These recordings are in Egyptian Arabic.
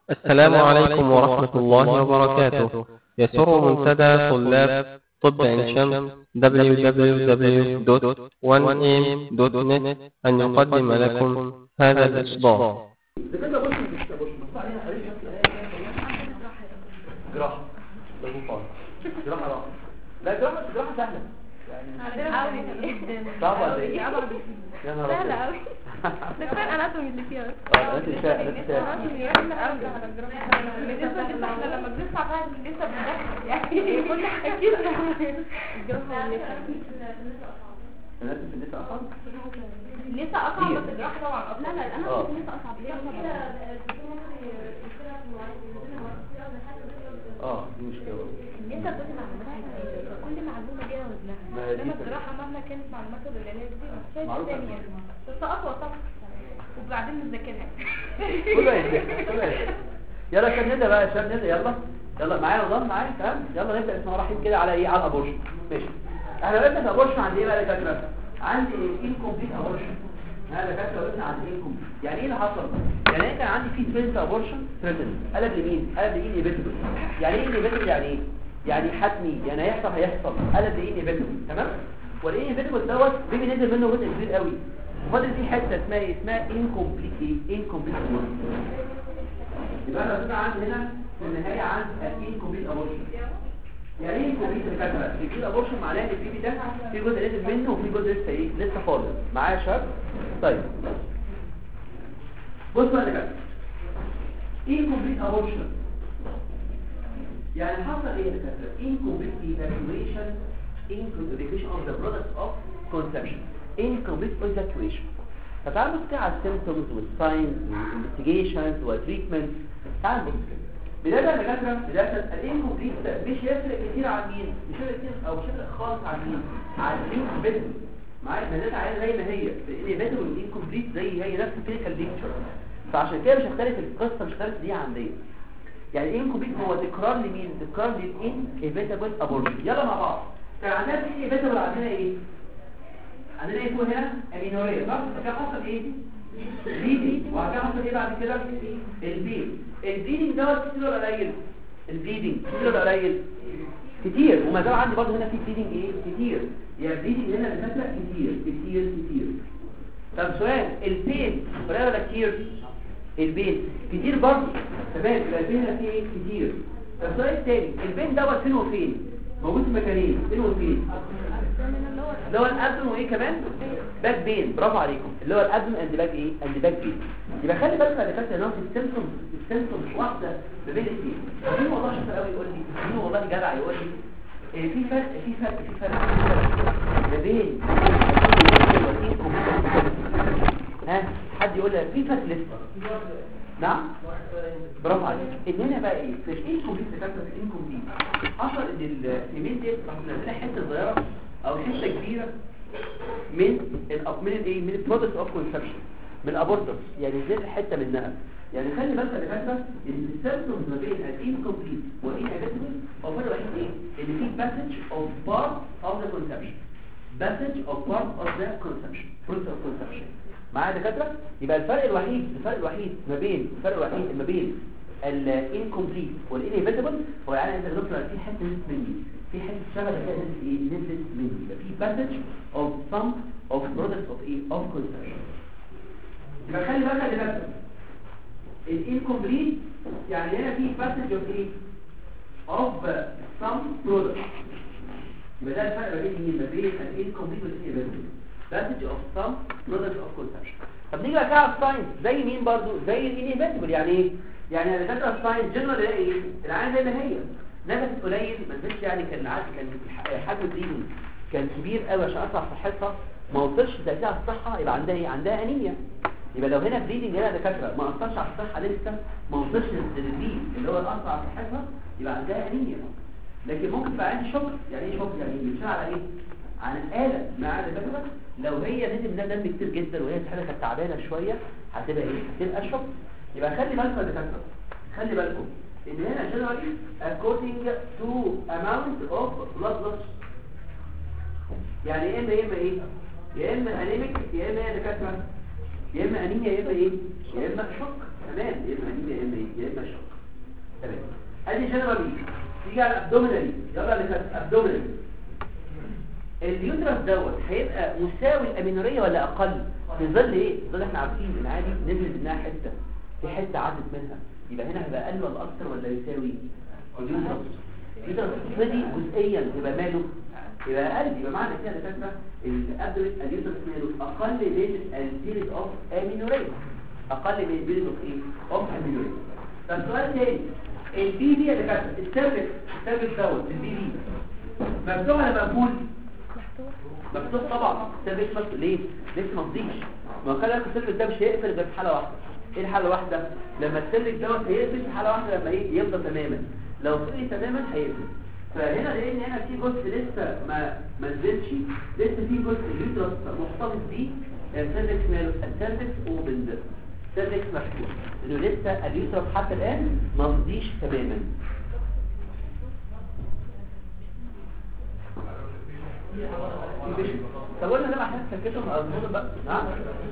السلام عليكم ورحمة الله وبركاته يسر منتدى طلاب طب عين شمس www.1am.net أن يقدم لكم هذا الإصدار بكده بص مش بص بص عليها قريب شكل جراحة ده مفاضل جراحة راحة لا جراحة جراحة سهلة يعني صعبة ولا ايه؟ يا نهار سهلة أبيض. قوي ده كفاية الاناتومي اللي فيها بس اه ده انت شايف انت شايف بالنسبة لنا احنا لما بنسمع بقى لسه بندخل يعني كل حاجة اكيد الجراحة الناس في النساء اصلا لسه اصعب بس الجراحة طبعا اصعب لا لا اه. الاناتومي لسه اصعب ليه اصعب اه دي مشكلة برضه. لسه كل معلومات كل معلومة ليها ما هي وزنها دي انما فكرة. الجراحة مهما كانت معلوماتها بالعلاج دي مش معروفة. شايفة تاني يعني بس اطول طبعا وبعدين نذاكرها كله يتذكر كله يتذكر يلا عشان نبدا بقى عشان نبدا يلا يلا معايا نظام معايا تمام يلا نبدا بسم الله الرحمن الرحيم كده على ايه على الابورشن ماشي احنا بدأنا في الابورشن عند ايه بقى يا دكاتره عندي انكمبليت ابورشن انا دكاتره قلنا عند انكمبليت يعني ايه اللي حصل يعني ايه كان عندي في ترينت ابورشن ترينت قلب لمين قلب لايه انيبيتبل يعني ايه انيبيتبل يعني ايه يعني حتمي يعني هيحصل هيحصل قلب لايه انيبيتبل تمام والانيبيتبل دوت بيجي نزل منه جزء كبير قوي فاضل فيه حته اسمها ايه اسمها انكمبليت ايه انكمبليت يبقى انا بقى عندي هنا في النهايه عندي انكمبليت ابورشن يعني ايه انكمبليت الفكره الكمبليت ابورشن معناه ان البيبي ده في جزء نزل منه وفي جزء لسه ايه لسه فاضل معايا يا شباب طيب بص بقى يا جماعه انكمبليت ابورشن يعني حصل ايه يا دكاتره incomplete evacuation incomplete evacuation of the product of conception incomplete evacuation فتعال بص كده على السيمتومز والساينز والانفستيجيشنز والتريتمنت تعال بص كده بدايه يا دكاتره بدايه الانكمبليت مش هيفرق كتير عن مين مش هيفرق كتير او مش هيفرق خالص عن مين عن الانكمبليت معايا بدايه عايز زي ما هي الانكمبليت والانكمبليت زي هي نفس الكلينيكال ليكتشر فعشان كده مش هختلف القصه مش هختلف دي عن دي يعني ايه انكمبليت هو تكرار لمين تكرار للان ايفيتابل ابورشن يلا مع بعض كان عندنا في ايفيتابل عندنا ايه عندنا ايه فوق هنا امينوريا صح فكان حصل ايه بليدنج وبعد كده حصل ايه بعد كده البيل البليدنج دوت كتير ولا قليل البليدنج كتير ولا قليل كتير وما زال عندي برضه هنا في بليدنج ايه كتير يا بليدنج هنا اللي فاتره كتير كتير كتير طب سؤال البين قليل ولا كتير البين كتير برضه تمام يبقى البين هنا فيه ايه كتير طب السؤال التاني البين دوت فين وفين موجود في مكانين فين وفين اللي هو الابدن وايه كمان باك بين برافو عليكم اللي هو الابدن اند باك ايه اند باك بين يبقى خلي بالك يا دكاتره ان هو في السيمبتومز السيمبتومز واحده ما بين الاثنين مين والله شاطر قوي يقول لي مين والله جدع يقول لي إيه في فرق في فرق في فرق في فرق ما بين ها حد يقول لي في فرق لسه نعم برافو عليك ان هنا بقى ايه في الانكمبليت فاكتور في الانكمبليت حصل ان الايميل دي احنا عندنا حته صغيره او حته كبيره من ال من الايه من البرودكت اوف كونسبشن من الابورتس يعني زي حته منها يعني خلي بالك يا دكاتره ان السيمبتومز ما بين الانكمبليت والانابيتبل هو فرق وحيد ايه ان في باسج اوف بارت اوف ذا كونسبشن باسج اوف بارت اوف ذا كونسبشن بروسيس اوف كونسبشن معايا يا دكاتره يبقى الفرق الوحيد الفرق الوحيد ما بين الفرق الوحيد ما بين الانكمبليت والانيفيتابل هو يعني انت دكتور في حته نزلت مني في حته شغله كده نزلت ايه نزلت مني يبقى في باسج اوف سم اوف برودكت اوف ايه اوف كونسبشن يبقى خلي بالك يا دكاتره الانكمبليت يعني هنا في باسج اوف ايه اوف سم برودكت يبقى ده الفرق ما بين مين ما بين الانكمبليت والانيفيتابل باسج اوف سم برودكت اوف كونسبشن طب نيجي بقى كده على الساينس زي مين برضو زي الانيفيتابل يعني ايه يعني انا دكاتره الساينس جنرال الاقي ايه العين زي ما هي نفس قليل ما نزلش يعني كان عادي كان حجم الدين كان كبير قوي عشان اطلع صحتها ما وصلش تاثير على الصحه يبقى عندها ايه عندها انيميا يبقى لو هنا بليدنج هنا دكاتره ما اثرش على الصحه لسه ما وصلش للبليد اللي هو الاثر على صحتها يبقى عندها انيميا لكن ممكن تبقى عندي شوك يعني ايه شوك يعني بيتشال على ايه عن الآلة مع دكاتره لو هي نزل منها دم كتير جدا وهي صحتها كانت تعبانه شويه هتبقى ايه هتبقى شوك يبقى خلي بالكم يا دكاتره خلي بالكم ان هنا generally according to amount of blood loss يعني يا اما يا اما ايه يا اما انيميك يا اما يا دكاتره يا اما انيميا يا اما ايه يا اما شوك تمام يا اما انيميا يا اما ايه يا اما شوك جنرالي تيجي على الابدومينالي يلا اللي كانت ابدومينالي اليوترس دوت هيبقى مساوي الامينوريه ولا اقل في ظل ايه في ظل احنا عارفين ان عادي نزل منها حته في حته عدت منها يبقى هنا هيبقى اقل ولا اكتر ولا يساوي اليوترس اليوترس فدي جزئيا يبقى ماله يبقى اقل يبقى معنى كده يا فاكره الابدومين اليوترس ماله اقل من البيريد اوف امينوريه اقل من البيريد اوف ايه اوف امينوريه طب سؤال تاني البي بي اللي كانت السيرفكس السيرفكس دوت البي بي مفتوح ولا مقفول مفتوح طبعا السيرفكس مفتوح ليه لسه ما فضيش ما خلي بالك السيرفكس ده مش هيقفل غير في حاله واحده ايه الحاله الواحده لما السيرفكس دوت هيقفل في حاله واحده لما ايه يفضل تماما لو فضي تماما هيقفل فهنا لان هنا في جزء لسه ما ما نزلش لسه في جزء اليوترس محتفظ بيه السيرفكس ماله السيرفكس اوبند سيرفكس مفتوح لانه لسه اليوترس حتى الان ما فضيش تماما طب قلنا ده احنا سكتهم اظن بقى نعم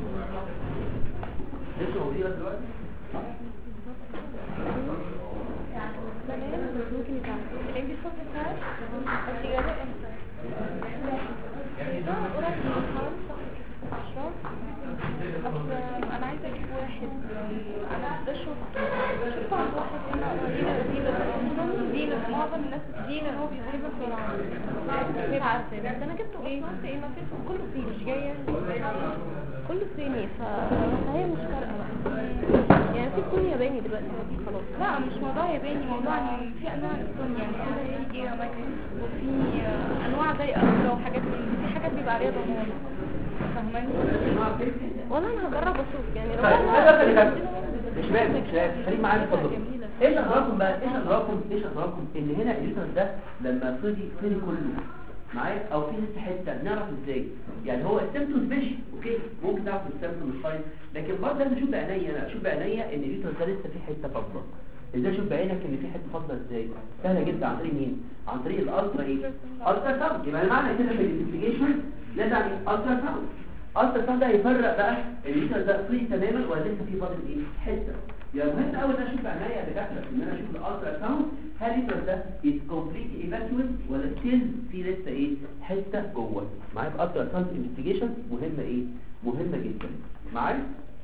لسه موجودين لغاية دلوقتي ممكن يتعمل الانجليش صوت بتاعك الإجابة امتى؟ ده قريب من الخمس عشرة بس انا عايزة اجيب واحد انا ده شفت شفت عند واحد هنا دينا دينا اصلا دينا معظم الناس دينا هو بيجيبها بسرعة مش عارفة بس انا جبته ايه قلت ايه ما فيش كله صيني مش جاية كله صيني ف- فهي مش فارقة بقى يعني في صيني ياباني دلوقتي خلاص لا مش موضوع ياباني موضوع ان في انواع الصين يعني كده في جيجا مايك وفي آه، انواع زي اكتر وحاجات من دي. في حاجات بيبقى عليها ضمان فاهماني ولا انا هجرب اشوف يعني طيب هذا اللي كان مش فاهم مش فاهم خليك معايا اتفضل ايش اخباركم بقى ايش اخباركم ايش اخباركم ان هنا اليوتر ده لما فضي فضي كله معايا او في لسه حته نعرف ازاي يعني هو السيمتومز ماشي اوكي ممكن تعرف السيمتومز فاين لكن برضه لازم اشوف بعينيا انا اشوف بعينيا ان اليوتر ده لسه في حته فاضله ازاي اشوف بعينك ان في حته فاضله ازاي سهله جدا عن طريق مين عن طريق الالترا ايه الترا ساوند يبقى معنى كده في الانفستيجيشن لازم اعمل الترا ساوند الترا ساوند ده هيفرق بقى اليوتر ده فري تماما ولا لسه في فاضل ايه حته يعني مهم قوي ان انا اشوف بعينيا يا دكاتره ان انا اشوف الالترا ساوند هل اليوتر ده از كومبليت ايفاكيوت ولا ستيل في لسه ايه حته جوه معايا الترا ساوند انفستيجيشن مهمه ايه مهمه جدا معايا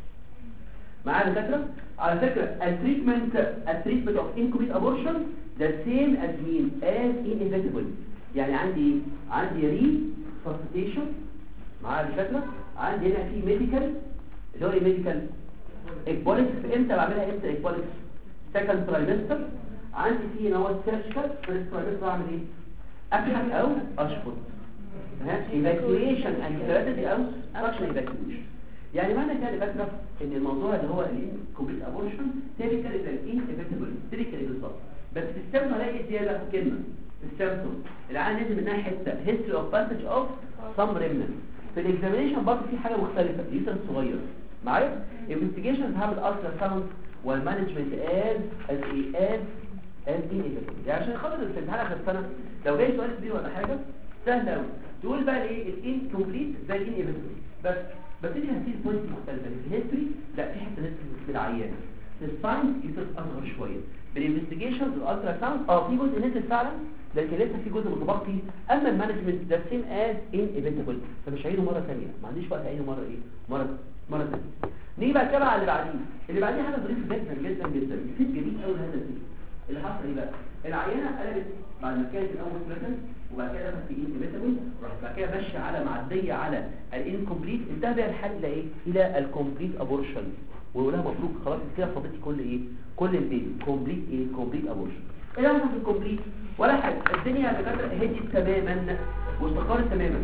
معايا دكاتره على فكره التريتمنت التريتمنت اوف انكوبيت ابورشن ذا سيم از مين از انيفيتابل يعني عندي ايه عندي ري سبستيشن معايا دكاتره عندي هنا في ميديكال اللي هو ايه ميديكال اكبوليكس امتى بعملها امتى اكبوليكس سكند ترايمستر عندي في هنا هو سيرجيكال فيرست ترايمستر بعمل ايه ابحث او اشفط ايفاكيويشن انتي او سكشن ايفاكيويشن يعني معنى كده يا دكاتره ان الموضوع اللي هو الكومبليت ابورشن تيبيكال ان افكتبل تيبيكال بالظبط بس في السيمتوم هلاقي زياده كلمه في السيمتوم العيان نزل منها حته هيستوري اوف باسج اوف سم ريمنت في الاكزامينشن برضه في حاجه مختلفه اليوترس صغير معايا انفستيجيشن هعمل الترا ساوند والمانجمنت از از ايه از از ان افكتبل يعني عشان خاطر في الامتحان اخر السنه لو جاي سؤال كبير ولا حاجه سهل قوي تقول بقى ايه الان كومبليت زي الان افكتبل بس بس دي هتيجي بوينت مختلفه في الهيستوري لا في حته نسبه بالعيان في الساينس يوترس اصغر شويه بالانفستيجيشن الالترا ساوند اه في جزء نزل فعلا لكن لسه في جزء متبقي اما المانجمنت ده سيم از ان ايفيتابل فمش هعيده مره ثانيه ما عنديش وقت اعيده مره ايه مره مره ثانيه نيجي بقى كده على اللي بعديه اللي بعديه حاجه ظريفه جدا جدا جدا يفيد جميل قوي هذا الفيلم اللي حصل ايه بقى العينه قلبت بعد ما كانت الاول بريزنت وبعد كده دخلت في انكيبيتابل راحت بعد كده ماشيه على معديه على الانكمبليت انتهى بيها الحال الى ايه الى الكومبليت ابورشن ونقولها مبروك خلاص انت كده فضيتي كل ايه كل البيبي كومبليت ايه كومبليت ابورشن ايه اللي حصل في الكومبليت ولا حاجه الدنيا يا دكاتره هديت تماما واستقرت تماما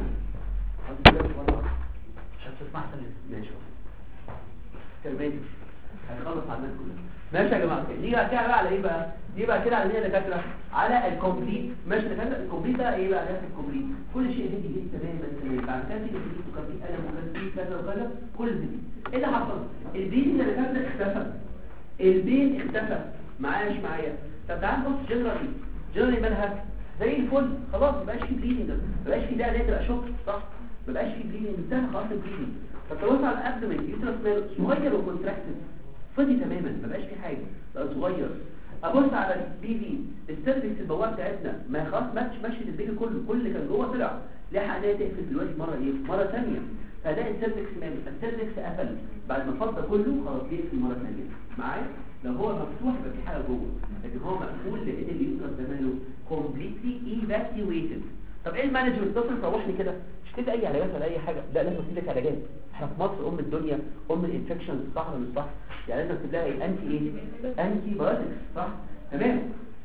مش هتسمع ماشي كلماتي هتخلص على الناس كلها ماشي يا جماعه كده نيجي بقى كده بقى على ايه بقى دي بقى كده على مين يا دكاتره على الكومبليت ماشي يا دكاتره الكومبليت بقى ايه بقى ده الكومبليت كل شيء هدي هدي تماما تماما بعد كده تيجي تيجي وكان في الم وكان في كذا وكذا كل ده ايه اللي حصل البين يا دكاتره اختفى البين اختفى معايا مش معايا طب تعال نبص جنرالي جنرالي مالها زي الفل خلاص ما بقاش في بليدنج ما بقاش في داعي تبقى شوك صح ما بقاش في بليدنج انتهى خلاص البليدنج طب توسع على الابدومين يوترس صغير وكونتراكتد فضي تماما ما بقاش في حاجه بقى صغير ابص على البي في السيرفكس البوابه بتاعتنا ما خلاص ماشي ماشي البيبي كله كل اللي كان جوه طلع لحق ان هي تقفل دلوقتي مره ايه مره ثانيه فده السيرفكس مال السيرفكس قفل بعد ما فضى كله خلاص بيقفل مره ثانيه معايا لو هو مفتوح يبقى في حاجه جوه لكن هو مقفول لان اليوترس ده ماله كومبليتلي ايفاكيويتد طب ايه المانجمنت تصل روحني كده مش كده اي علاجات ولا اي حاجه لا لازم تديك علاجات احنا في مصر ام الدنيا ام الانفكشن صح ولا مش صح يعني لازم تلاقي ايه انتي ايه انتي بايوتكس صح تمام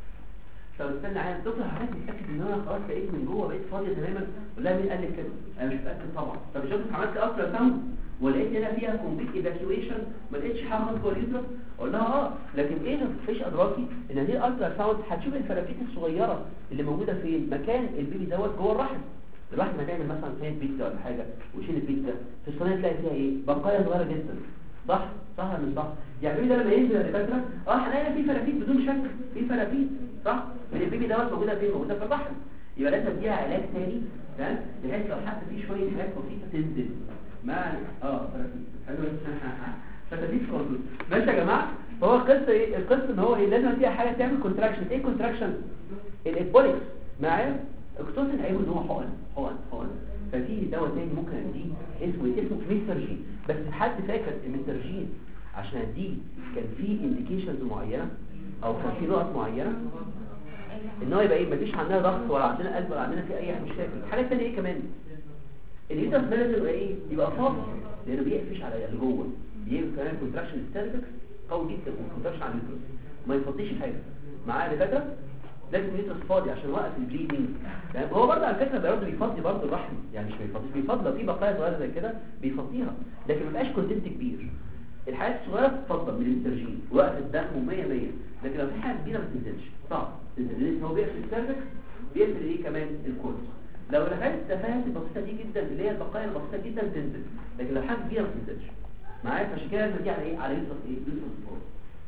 طب استنى عايز دكتور حضرتك متاكد ان انا خلاص بقيت من جوه بقيت فاضيه تماما ولا مين قال لك كده انا مش متاكد طبعا طب شفت عملت الترا ساوند ولقيت هنا فيها كومبليت ايفاكيويشن ما لقيتش حاجه خالص جوه اليوترس اقول لها اه لكن ايه ما فيش ادراكي ان هذه الالترا ساوند هتشوف الفرافيت الصغيره اللي موجوده فين مكان البيبي دوت جوه الرحم الواحد ما تعمل مثلا صينيه بيتزا ولا حاجه ويشيل البيتزا في الصينيه تلاقي فيها ايه بقايا صغيره جدا صح صح ولا مش صح يعني البيبي ده لما ينزل يا دكاتره اه هنلاقي فيه فرافيت بدون شك في فرافيت صح من البيبي دوت موجوده فين موجوده في الرحم يبقى لازم اديها علاج تاني تمام بحيث لو حتى في شويه حاجات بسيطه تنزل مع اه فرافيت حلو فتديك كونترول ماشي يا جماعه فهو القصه ايه القصه ان هو ايه لازم اديها حاجه تعمل كونتراكشن ايه كونتراكشن الايبوليكس معايا اكتوسن هيقول ان هو حقن حقن حقن ففي دواء تاني ممكن اديه اسمه اسمه ميسترجين بس حد فاكر الميسترجين عشان اديه كان في انديكيشنز معينه او كان في نقط معينه ان هو يبقى ايه مفيش عندنا ضغط ولا عندنا قلب ولا عندنا في اي مشاكل حاجه ثانيه ايه كمان اليوترس ده لازم يبقى ايه يبقى فاضي لانه بيقفش على اللي جوه بيعمل كمان كونتراكشن ستاتيكس قوي جدا وكونتراكشن على اليوترس ما يفضيش حاجه معايا يا دكاتره لازم اليوترس فاضي عشان يوقف البليدنج تمام هو برضه على فكره برضه بيفضي برضه الرحم يعني مش بيفضيش بيفضي لو في بقايا صغيره زي كده بيفضيها لكن ما يبقاش كونتنت كبير الحاجات الصغيره تتفضل من الانترجين وقت الدم 100 100 لكن لو في حاجه كبيره ما تنزلش صعب تنزل لان هو بيقفل السيرفكس بيقفل ايه كمان الكورس لو الحاجات التفاهات البسيطه دي جدا اللي هي البقايا البسيطه جدا تنزل لكن لو حاجه كبيره ما تنزلش معايا فعشان كده لازم دي على ايه على يوترس ايه يوترس فوق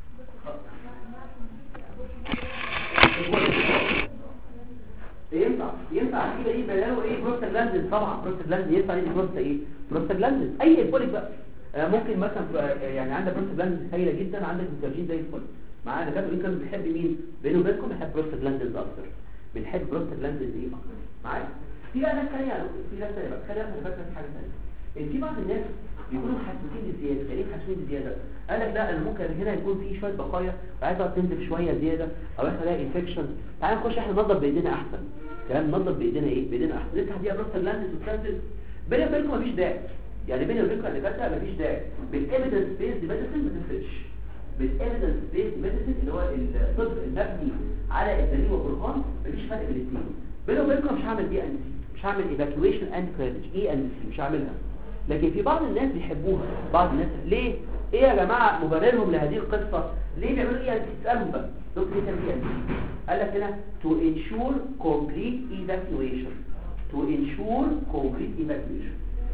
ينفع ينفع كده ايه بداله ايه بروستاجلاندين طبعا بروستاجلاندين ينفع يدي بروستا ايه بروستاجلاندين اي البوليك بقى آه ممكن مثلا آه يعني عندك بروستاجلاندين هايله جدا عندك ميتاجين زي الفل معانا دكاتره يمكن بنحب مين بينه وبينكم بنحب بروستاجلاندين اكتر بنحب بروستاجلاندين ايه اكتر معايا في بقى ناس ثانيه في ناس ثانيه بقى خلينا نفكر في حاجه ثانيه ان في بعض الناس بيكونوا حاسين بزياده يعني ايه حاسين بزياده قال لك لا انا ممكن هنا يكون في شويه بقايا وعايز اقعد تنزل شويه زياده او احنا نلاقي انفكشن تعال نخش احنا ننظف بايدينا احسن تمام ننظف بايدينا ايه بايدينا احسن نفتح دي بروست لاندس وتنزل بيني وبينكم مفيش داعي يعني بيني وبينكم اللي فاتها مفيش داعي بالايفيدنس بيز ميديسن ما تفرقش بالايفيدنس بيز ميديسن اللي هو الطب المبني على الدليل والبرهان مفيش فرق بين الاثنين بيني وبينكم مش هعمل دي ان سي مش هعمل ايفاكيويشن اند كريدج اي ان سي مش هعملها لكن في بعض الناس بيحبوها بعض الناس ليه ايه يا جماعه مبررهم لهذه القصه ليه بيعملوا ايه تسالهم بقى دكتور ايه تعمل ايه قال لك هنا to ensure complete evacuation to ensure complete evacuation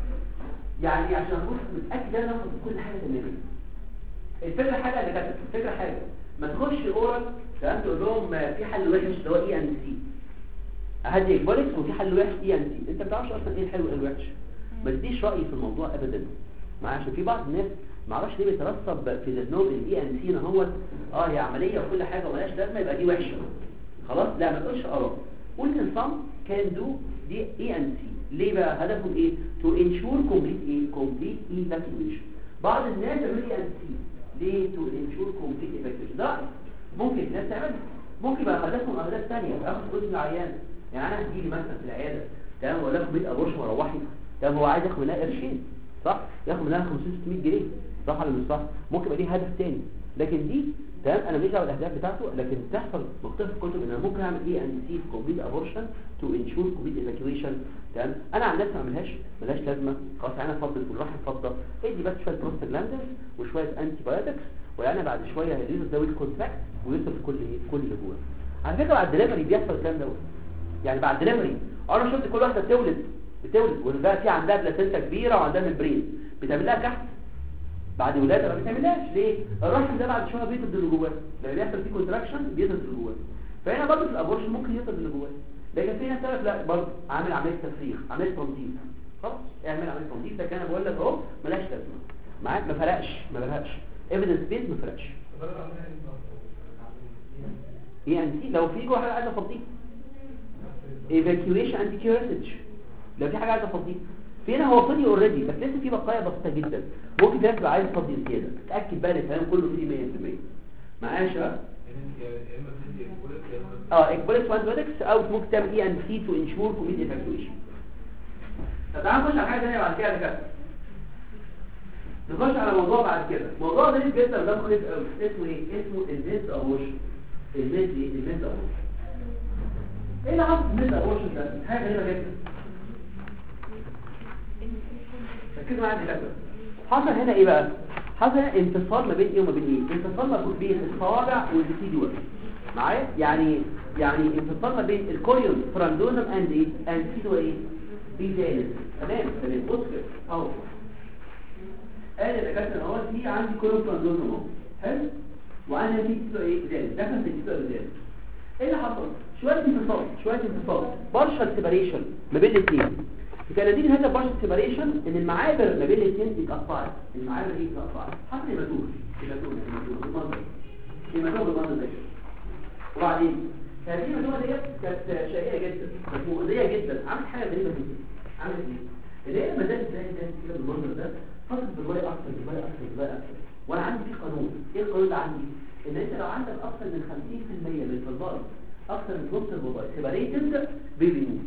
يعني عشان اكون متاكد ان انا اخد كل حاجه تماما الفكره حاجه اللي كانت الفكره حاجه ما تخش اورال تمام تقول لهم في حل وحش اللي هو اي ان سي هدي اكبولكس وفي حل وحش اي ان سي انت ما بتعرفش اصلا ايه الحلو وايه الوحش ما تديش رايي في الموضوع ابدا معايا عشان في بعض الناس ما اعرفش ليه بيترسب في ذهنهم الاي ان سي هو اه هي عمليه وكل حاجه ومالهاش لازمه يبقى دي وحشه خلاص لا ما تقولش اراء قول ان صم كان دو دي اي ان سي ليه بقى هدفهم ايه تو انشور كومبليت ايه كومبليت ايفاكيويشن بعض الناس يعملوا اي ان سي ليه تو انشور كومبليت ايفاكيويشن ده رأي. ممكن الناس تعملها ممكن بقى اهدافهم اهداف ثانيه اخد جزء من العيان يعني انا هجيلي مثلا في العياده تمام ولا اخد 100 ابورشن واروحي طب هو عايز ياخد منها قرشين صح ياخد منها 500 600 جنيه صح ولا مش صح ممكن يبقى ليه هدف تاني لكن دي تمام انا مش دعوه بالاهداف بتاعته لكن تحصل مكتوب في الكتب ان انا ممكن اعمل ايه ان سي كومبليت ابورشن تو انشور كومبليت ايفاكيويشن تمام انا عن نفسي ما اعملهاش ملهاش لازمه خلاص انا افضل والراحه افضل ادي بس شويه بروستاجلاندز وشويه انتي بايوتكس وانا بعد شويه هيديله زاويه كونتراكت ويوصل في كل ايه كل اللي جوه على فكره بعد الدليفري بيحصل الكلام دوت يعني بعد الدليفري انا شفت كل واحده بتولد بتولد وده في عندها بلاسنتا كبيره وعندها ممبرين بتعمل لها كحت بعد ولاده ما بتعملهاش ليه الرحم ده بعد شويه بيطرد اللي جواه لما بيحصل فيه كونتراكشن بيطرد اللي جواه فهنا برضه في الابورشن ممكن يطرد اللي جواه لكن في ناس تقول لك لا برضه عامل عمليه تفريغ عمليه تنظيف خلاص اعمل عمليه تنظيف ده كان بقول لك اهو ملهاش لازمه معاك ما فرقش ما فرقش ايفيدنس بيز ما فرقش ايه ان سي لو في جوه حاجه عايزه افضيه evacuation anti curage لو في حاجه عايزه افضيه في هنا هو فضي اوريدي بس لسه في بقايا بسيطه جدا ممكن ده تبقى عايز تفضي زياده تتاكد بقى ان الكلام كله فيه 100% معايا يا شباب اه اكبوليس وانزوليكس او ممكن تعمل اي ان سي تو انشور كوميد ايفاكويشن طب تعالى نخش على حاجه ثانيه بعد كده يا دكاتره نخش على موضوع بعد كده موضوع ده جدا ده مهم قوي اسمه ايه اسمه الميد ابوشن الميد ايه الميد ابوشن ايه اللي حصل في الميد ابوشن ده حاجه غريبه جدا ركزوا معايا يا دكاتره حصل هنا ايه بقى حصل هنا انفصال ما بين ايه وما بين ايه انفصال ما بين الصوابع والديسيديوال معايا يعني يعني انفصال ما بين الكوريون فراندوزم اند ايه اند سيدو ايه بيزالس تمام تمام بص كده اهو قال يا دكاتره اهو في عندي كوريون فراندوزم اهو حلو وانا في سيدو ايه بيزالس دخل في سيدو بيزالس ايه اللي حصل شويه انفصال شويه انفصال بارشال سيبريشن ما بين الاثنين كان نتيجه هذا البارشال سيبريشن ان المعابر ما بين الاثنين اتقطعت المعابر دي اتقطعت حصل هيماتوم هيماتوم هيماتوم بالمنظر هيماتوم بالمنظر ده وبعدين هذه الهيماتومه ديت كانت شقيقه جدا كانت مؤذيه جدا عملت حاجه غريبه جدا عملت ايه اللي هي لما زادت زي ده كده بالمنظر ده فضلت بالروايه اكتر بالروايه اكتر بالروايه اكتر وانا عندي في قانون ايه القانون اللي عندي ان انت لو عندك اكثر من 50% من الفضلات اكثر من نص الوظائف سيبريتد بيموت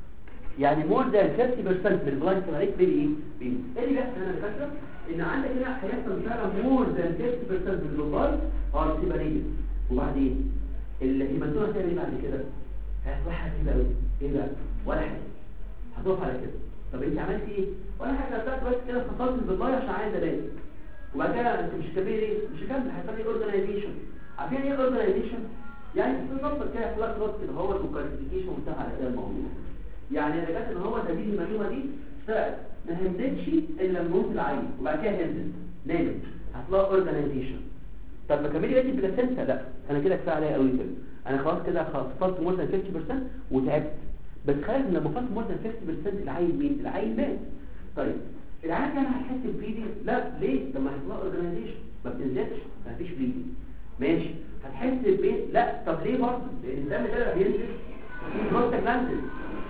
يعني مور ذان 50% من البلايند سيبريت بيبي ايه بيموت ايه اللي بيحصل هنا يا دكاتره ان عندك هنا هيحصل فعلا مور ذان 50% من الوظائف ار سيبريتد وبعدين الهيماتوما هتعمل ايه بعد كده هتروح حاجه قوي ايه بقى ولا حاجه هتقف على كده طب انت عملت ايه ولا حاجه طلعت بس كده فصلت البلاي عشان عايز ابان وبعد كده انت مش كبير ايه مش هكمل هيحصل لي اورجانيزيشن عارفين ايه اورجانيزيشن يعني بالظبط كده خلاص خلاص كده هو الكواليفيكيشن وانتهى على كده الموضوع يعني انا جات ان هو تدريب المعلومه دي طلعت ما هندتش الا لما موت العين وبعد كده هندت نامت هتلاقي اورجانيزيشن طب ما كملي بقيت البلاسنتا لا انا كده كفايه عليا قوي كده انا خلاص كده فصلت مور ذان 50% وتعبت بس خايف ان لما فصلت مور ذان 50% العين مين العين مات طيب العين كان هتحس ببليدنج لا ليه لما هيطلع اورجانيزيشن ما بتنزلش ما فيش بليدنج ماشي هتحس ببين لا طب ليه برضه لان الدم ده بينزل في بروستاجلاندين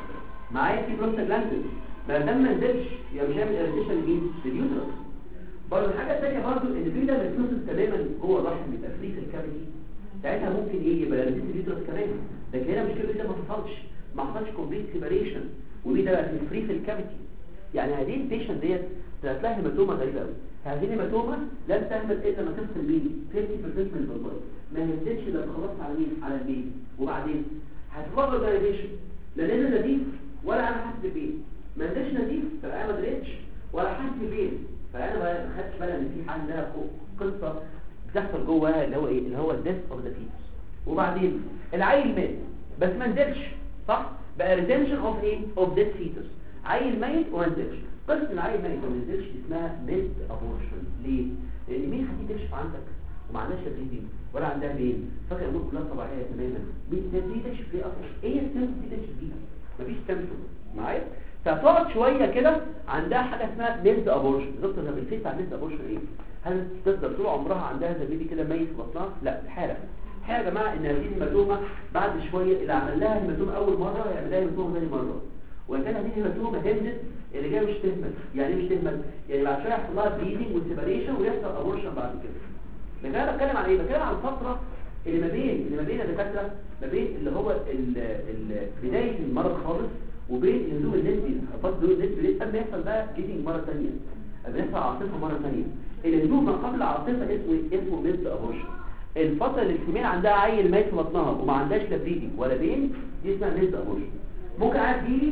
معايا في بروستاجلاندين ما الدم ما نزلش يبقى مش هيعمل اريتيشن لمين لليوترس برضه الحاجه الثانيه برضه ان في دم بيتوصل تماما جوه الرحم بيبقى فري في الكافيتي ساعتها ممكن ايه يبقى اريتيشن اليوترس كمان لكن هنا مشكله ده ما حصلش ما حصلش كومبليت سيبريشن ودي ده بقى فري في الكافيتي يعني هذه البيشن ديت طلعت لها هيماتوما غريبه قوي هذه الهيماتوما لن تعمل الا لما تفصل مين 50% من البلبل ما هتزيدش لما خلصت على مين على البيبي وبعدين هتفضل اورجانيزيشن لا نزل نزيف ولا انا حاسس بيه ما نزلش نزيف فانا ما دريتش ولا حاسس بيه فانا ما خدتش بالي ان في عندها قصه بتحصل جواها اللي هو ايه اللي هو الديث اوف ذا فيتس وبعدين العيل مات بس ما نزلش صح بقى ريدمشن اوف ايه اوف ديث فيتس عيل ميت وما نزلش قصه العيل ميت وما نزلش اسمها ميد ابورشن ليه لان مين هتيجي تكشف عندك وما عندهاش تدريب ولا عندها بين فاكر الامور كلها طبيعيه تماما دي تكشف ليه اصلا ايه السيمتوم دي تكشف بيها مفيش سيمتوم معايا فتقعد شويه كده عندها حاجه اسمها ميد ابورشن دكتور طب الفيس بتاع ميد ابورشن ايه هل تقدر طول عمرها عندها زي بيبي كده ميت في بطنها لا حاله حاله يا جماعه ان هذه الهيماتومه بعد شويه اللي عمل لها هيماتومه اول مره يعمل لها هيماتومه ثاني مره وان كان هذه الهيماتومه هندت اللي جايه مش تهمل يعني مش تهمل يعني بعد شويه يحصل لها بليدنج وسيبريشن ويحصل ابورشن بعد كده لكن انا بتكلم عن ايه بتكلم عن الفتره اللي ما بين اللي ما بين الدكاتره ما بين اللي هو ال ال بدايه المرض خالص وبين الهدوء النسبي فتره الهدوء النسبي دي قبل ما يحصل بقى جيتنج مره ثانيه قبل يحصل عاصفه مره ثانيه الهدوء ما قبل العاصفه اسمه اسمه ميد ابورشن الفتره اللي الفيميل عندها عيل ميت في بطنها وما عندهاش لا بريدنج ولا بين دي اسمها ميد ابورشن ممكن عاد تجيلي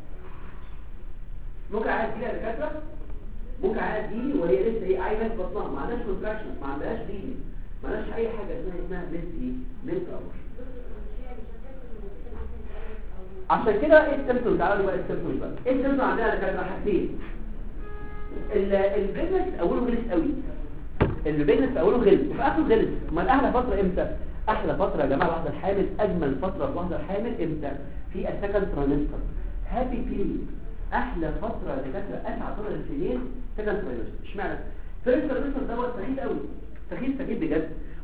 ممكن عاد تجيلي يا دكاتره ممكن عاد تجيلي وهي لسه ايه عيل ميت في بطنها ما عندهاش كونتراكشن ما عندهاش بريدنج ما عندهاش اي حاجه اسمها اسمها ميد ايه ميد ابورشن عشان كده ايه السيمتومز تعالوا بقى السيمتومز بقى ايه السيمتومز عندنا دكاتره حاجتين البيزنس اوله غلس قوي البيزنس اوله غلس وفي اخره غلس امال احلى فتره امتى احلى فتره يا جماعه واحده الحامل اجمل فتره في واحده الحامل امتى في السكند ترانستر هابي بيريد احلى فتره يا دكاتره اسعد فتره للسنين سكند ترانستر اشمعنى فيرست ترانستر دوت سخيف قوي سخيف سخيف بجد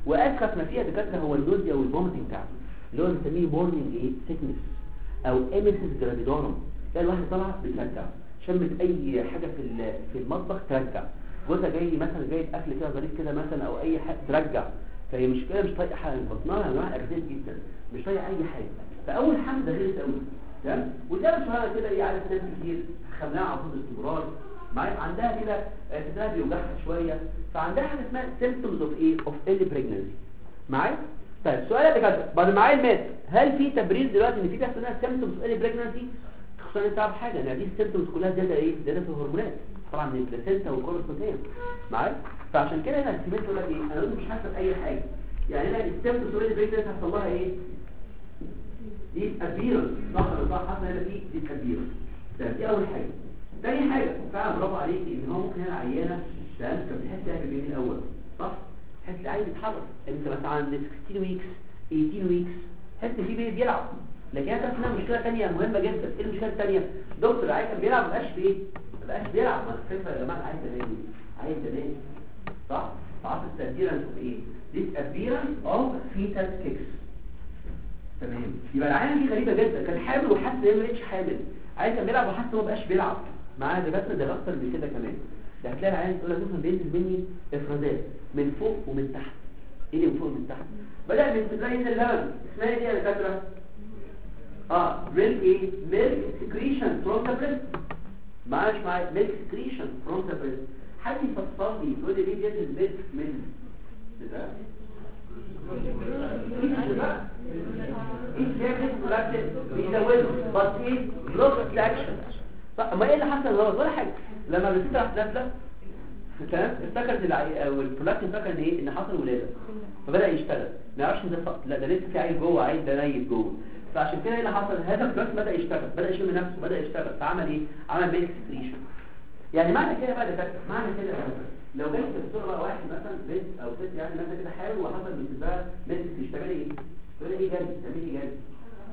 واسخف ما فيها دكاتره هو النوزيا والفوميتنج بتاعته اللي هو بنسميه مورنينج ايه سيكنس او اميسيس جرافيدورم تلاقي الواحد طالع بترجع شمت اي حاجه في ال- في المطبخ ترجع جوزها جاي مثلا جايب اكل كده ظريف كده مثلا او اي حاجه ترجع فهي مش كده مش طايقه حاجه بطنها يا جماعه اجزاء جدا مش طايقه اي حاجه فاول حمل ده غير قوي تمام وده مش معنى كده ايه عايز ناس كتير خمناها على طول استمرار معايا عندها كده آه، كتاب بيوجعها شويه فعندها حاجه اسمها symptoms of ايه of early pregnancy معايا طيب سؤال يا دكاتره بعد معايا المات هل في تبرير دلوقتي ان في بيحصل لها symptoms of early pregnancy خصوصا انت تعرف حاجه ان دي السيمتومز كلها زياده ايه زياده في الهرمونات طبعا من البلاسينتا والكورسوتيم معايا فعشان كده هنا السيمنت يقول لك ايه انا مش حاسه باي حاجه يعني هنا السيمتومز اوريدي بريجننت هيحصل لها ايه دي ابيرنس صح ولا صح حصل هنا في دي ابيرنس ده دي اول حاجه تاني حاجه فعلا برافو عليك ان هو ممكن هنا عيانه ده انت بتحس بيها في اليومين الاول صح تحس العيل بيتحرك انت مثلا عند 16 ويكس 18 ويكس تحس في بيبي بيلعب لكن هي تعرف انها مشكله ثانيه مهمه جدا ايه المشكله الثانيه دكتور العيل كان بيلعب ما بقاش في ايه ما بقاش بيلعب ما الفكره يا جماعه العيل ده نايم عيل ده نايم صح فعصر التأثيرنس of ايه disappearance of fetal kicks تمام يبقى العيان دي غريبه جدا كان حامل وحاسس ان هي ما بقتش حامل عيل كان بيلعب وحاسس ان هو ما بقاش بيلعب معاه ده بس ده اكتر من كده كمان ده هتلاقي العيان تقول لك مثلا بينزل مني افرازات من فوق ومن تحت ايه اللي من فوق ومن تحت بدا من تلاقي ينزل لبن اسمها ايه دي يا دكاتره اه ميلك ايه ميلك سكريشن فروم ذا بريست معاش معايا ميلك سكريشن فروم ذا بريست حد يفسر لي يقول لي ليه بينزل ميلك من ده بيزودوا بس ايه بلوك اكشن ما ايه اللي حصل غلط ولا حاجه لما الست راحت نازله تمام افتكرت العي... او البرولاكتين فكر ان ايه ان حصل ولاده فبدا يشتغل ما يعرفش ان ده ف... لا ده لسه في عيل جوه عيل ده نايم جوه فعشان كده ايه اللي حصل هذا البرولاكتين بدا يشتغل بدا يشم نفسه بدا يشتغل فعمل ايه عمل ميلك سكريشن يعني معنى كده بقى ده معنى كده يا جماعة، لو جاي في الصوره بقى واحد مثلا بنت او ست يعني مثلا كده حامل وحصل بالنسبه لها ميلك تشتغلي ايه تقولي ايه جري تعملي ايه جري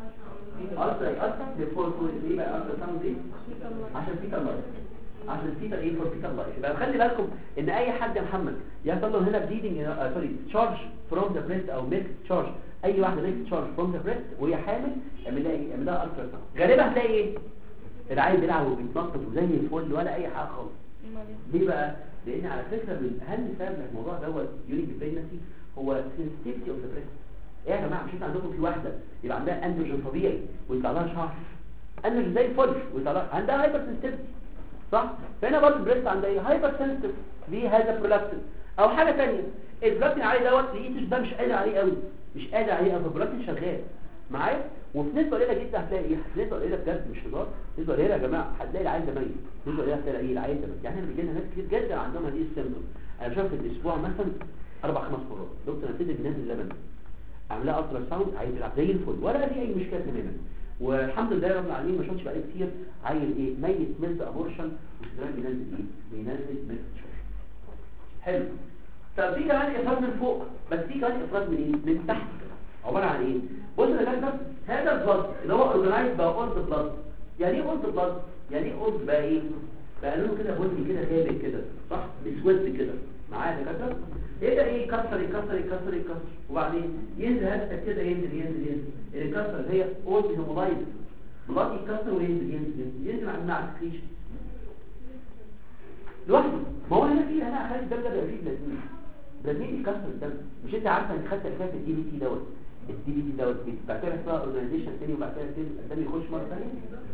اصلا اصلا بفور فور ليه بقى اصلا سام دي عشان في الله عشان في ايه فور في الله يبقى خلي بالكم ان اي حد يا محمد يحصل له هنا بليدنج سوري تشارج فروم ذا بريست او ميلك تشارج اي واحده ميلك تشارج فروم ذا بريست وهي حامل اعمل لها ايه اعمل لها الترا ساوند غالبا هتلاقي ايه العيل بيلعب وبيتنطط وزي الفل ولا اي حاجه خالص ليه بقى لان على فكره من اهم سبب للموضوع دوت يونيك بريجنسي هو سنسيتيفيتي اوف ذا بريست ايه يا جماعه مش انت عندكم في واحده يبقى عندها اندروجين طبيعي ويطلع لها شعر اندروجين زي الفل ويطلع لها عندها هايبر سنسيتيفيتي صح فهنا برضه البريست عندها ايه هايبر سنسيتيف بهذا البرولاكتين او حاجه ثانيه البرولاكتين عليه دوت لقيتش ده مش قادر عليه قوي مش قادر عليه قوي البرولاكتين شغال معايا وفي نسبه قليله جدا هتلاقي ايه في نسبه قليله بجد مش هزار نسبه قليله يا جماعه هتلاقي العيل ده ميت نسبه قليله هتلاقي ايه العيل ده ميت يعني احنا بيجي لنا ناس كتير جدا عندهم هذه السيمبتوم انا بشوف في الاسبوع مثلا اربع خمس مرات دكتور انا ابتدي بنازل لبن عاملاه الترا ساوند عايز يلعب زي الفل ولا في اي مشكله تماما والحمد لله رب العالمين ما شفتش بقالي كتير عيل ايه ميت ميلت ابورشن وشغال بينزل ايه بينزل ميلت شويه حلو طب في كمان افراز من فوق بس في كمان افراز من ايه من تحت عباره عن ايه بص يا دكتور هذا البلد اللي هو اورجنايز بقى اولد بلد يعني ايه اولد بلد يعني ايه اولد بقى ايه بقى لونه كده بني كده غامق كده صح اسود كده معايا يا دكتور يبدا ايه يكسر يكسر يكسر يكسر وبعدين ينزل هذا كده ينزل ينزل ينزل الكسر اللي هي اولد هيمولايز بلاد يكسر وينزل ينزل ينزل ينزل مع مع السكريشن لوحده ما هو هنا في هنا خارج الدم ده بيبقى فيه بلازمين بلازمين يكسر الدم مش انت عارفه ان خدت الكاس الدي بي تي دوت الدي بي تي دوت بعد كده اسمها اورجانيزيشن تاني وبعد كده الدم يخش مره ثانيه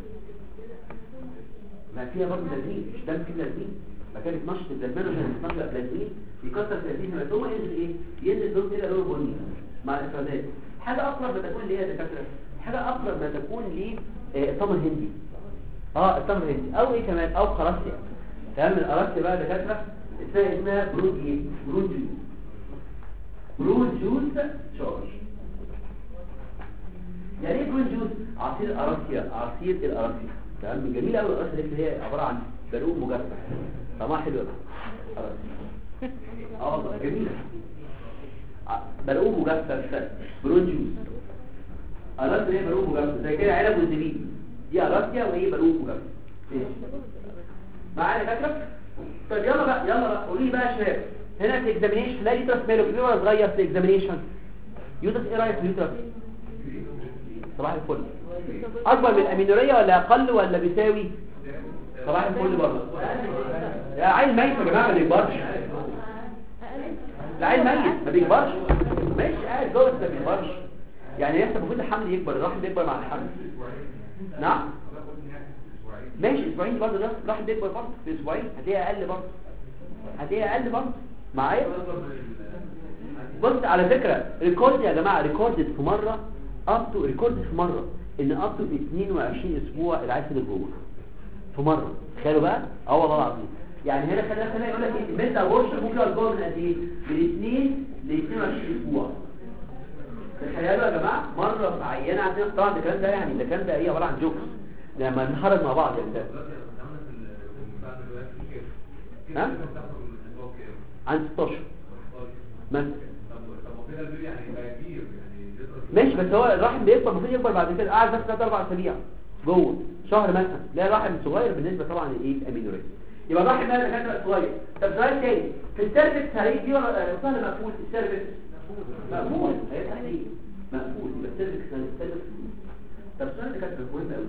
ما فيها برضه بلازمين مش دم فيه بلازمين بعد كده يتنشط البلازمين عشان يتنشط بلازمين يكسر بلازمين لما ثم ينزل ايه ينزل لون كده لون بني مع الافرازات حاجه اقرب ما تكون ليه يا دكاتره حاجه اقرب ما تكون ليه التمر هندي اه التمر هندي او ايه كمان او قراصيا تمام القراصيا بقى دكاتره اسمها اسمها برود ايه برود جوز برود جوز شارج يعني ايه برود جوز عصير قراصيا عصير القراصيا تمام جميل قوي القراصيا دي اللي هي عباره عن بلوم مجفف طعمها حلو قوي اه والله جميله بلوم مجفف برود جوز قراصيا هي بلوم مجفف زي كده علب والزبيب دي قراصيا وهي بلوم مجفف معايا فاكره طب يلا بقى يلا بقى قولي بقى يا شباب هنا في الاكزامينيشن لا يوترس ماله كبير ولا صغير في الاكزامينيشن يوترس ايه رايك في اليوترس صباح الفل اكبر من الامينوريه ولا اقل ولا بيساوي صباح الفل برضه يا عيل ميت يا جماعه ما بيكبرش لا عيل ميت ما بيكبرش ماشي قاعد جوه بس ما بيكبرش يعني لسه المفروض الحمل يكبر الرحم بيكبر مع الحمل نعم ماشي اسبوعين برضه ده الرحم بيكبر برضه في اسبوعين هتلاقيها اقل برضه هتلاقيها اقل برضه معايا بص على فكرة ريكورد يا جماعة ريكوردد في مرة اب تو ريكوردد في مرة ان اب تو 22 اسبوع العيل فضل جوه في مرة تخيلوا بقى اه والله العظيم يعني هنا خلينا خلينا يقول لك ايه الميتا وورشر ممكن يقعد جوه من قد ايه من 2 ل 22 اسبوع تخيلوا يا جماعة مرة في عينة عندنا طبعا ده الكلام ده يعني ده الكلام ده ايه عبارة عن جوكس لما نخرج مع بعض يعني ده ها عن 16 مثلا ماشي بس هو الرحم بيكبر المفروض يكبر بعد كده قاعد بس 3 4 اسابيع جوه شهر مثلا لا الرحم صغير بالنسبه طبعا لايه الامينوريا يبقى الرحم ده كان صغير طب سؤال تاني في السيرفكس هلاقي دي ولا سهل مقفول السيرفكس مقفول هيفتح ايه مقفول يبقى السيرفكس السيرفكس طب السؤال ده كان مهم قوي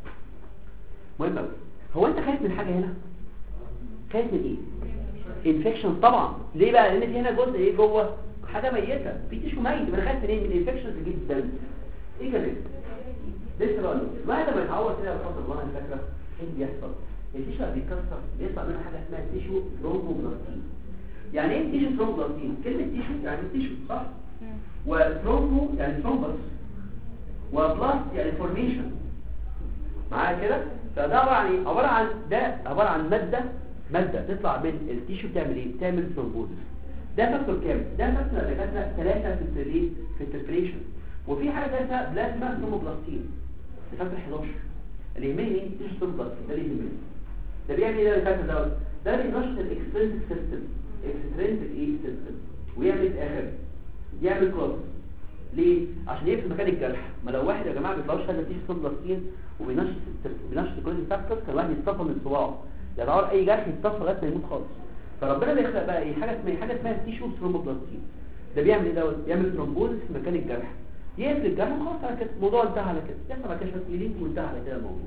مهم قوي هو انت خايف من حاجه هنا خايف من ايه انفكشن طبعا ليه بقى لان في هنا جزء ايه جوه حاجه ميته في تيشو ميت انا خايف من ايه من الانفكشنز جدا ايه كمان لسه بقول الواحد لما يتعور كده بفضل الله انا فاكره ايه اللي بيحصل التيشو بيتكسر بيطلع منها حاجه اسمها تيشو ثرومبوبلاستين يعني ايه تيشو ثرومبوبلاستين كلمه تيشو يعني تيشو صح وثرومبو يعني ثرومبس وبلاست يعني فورميشن معايا كده فده عباره عن ايه عباره عن ده عباره عن ماده ماده تطلع من التيشو بتعمل ايه بتعمل ثرومبوزس ده فاكتور كام ده فاكتور دكاتره ثلاثه في التريد في الترفليشن وفي حاجه ثالثه بلازما ثرومبلاستين ده فاكتور 11 اللي يهمني ايه تيشو ثرومبلاستين ده اللي يهمني ده بيعمل ايه ده الفاكتور دوت ده بينشط الاكسترنسك سيستم اكسترنسك ايه سيستم ويعمل في الاخر يعمل كروس ليه عشان يقفل مكان الجرح ما لو واحد يا جماعه بيطلعوش هذا تيشو ثرومبلاستين وبينشط بينشط الكروس فاكتور كان واحد يتصفى من صباعه يعني اي جرح يتصفى لغايه ما يموت خالص فربنا بيخلق بقى ايه حاجه اسمها حاجه اسمها تيشو ثرومبوبلاستين ده بيعمل ايه دوت بيعمل ثرومبوزس في مكان الجرح يقفل الجرح وخلاص على كده الموضوع انتهى على كده يحصل بعد كده شويه لينك وانتهى على كده الموضوع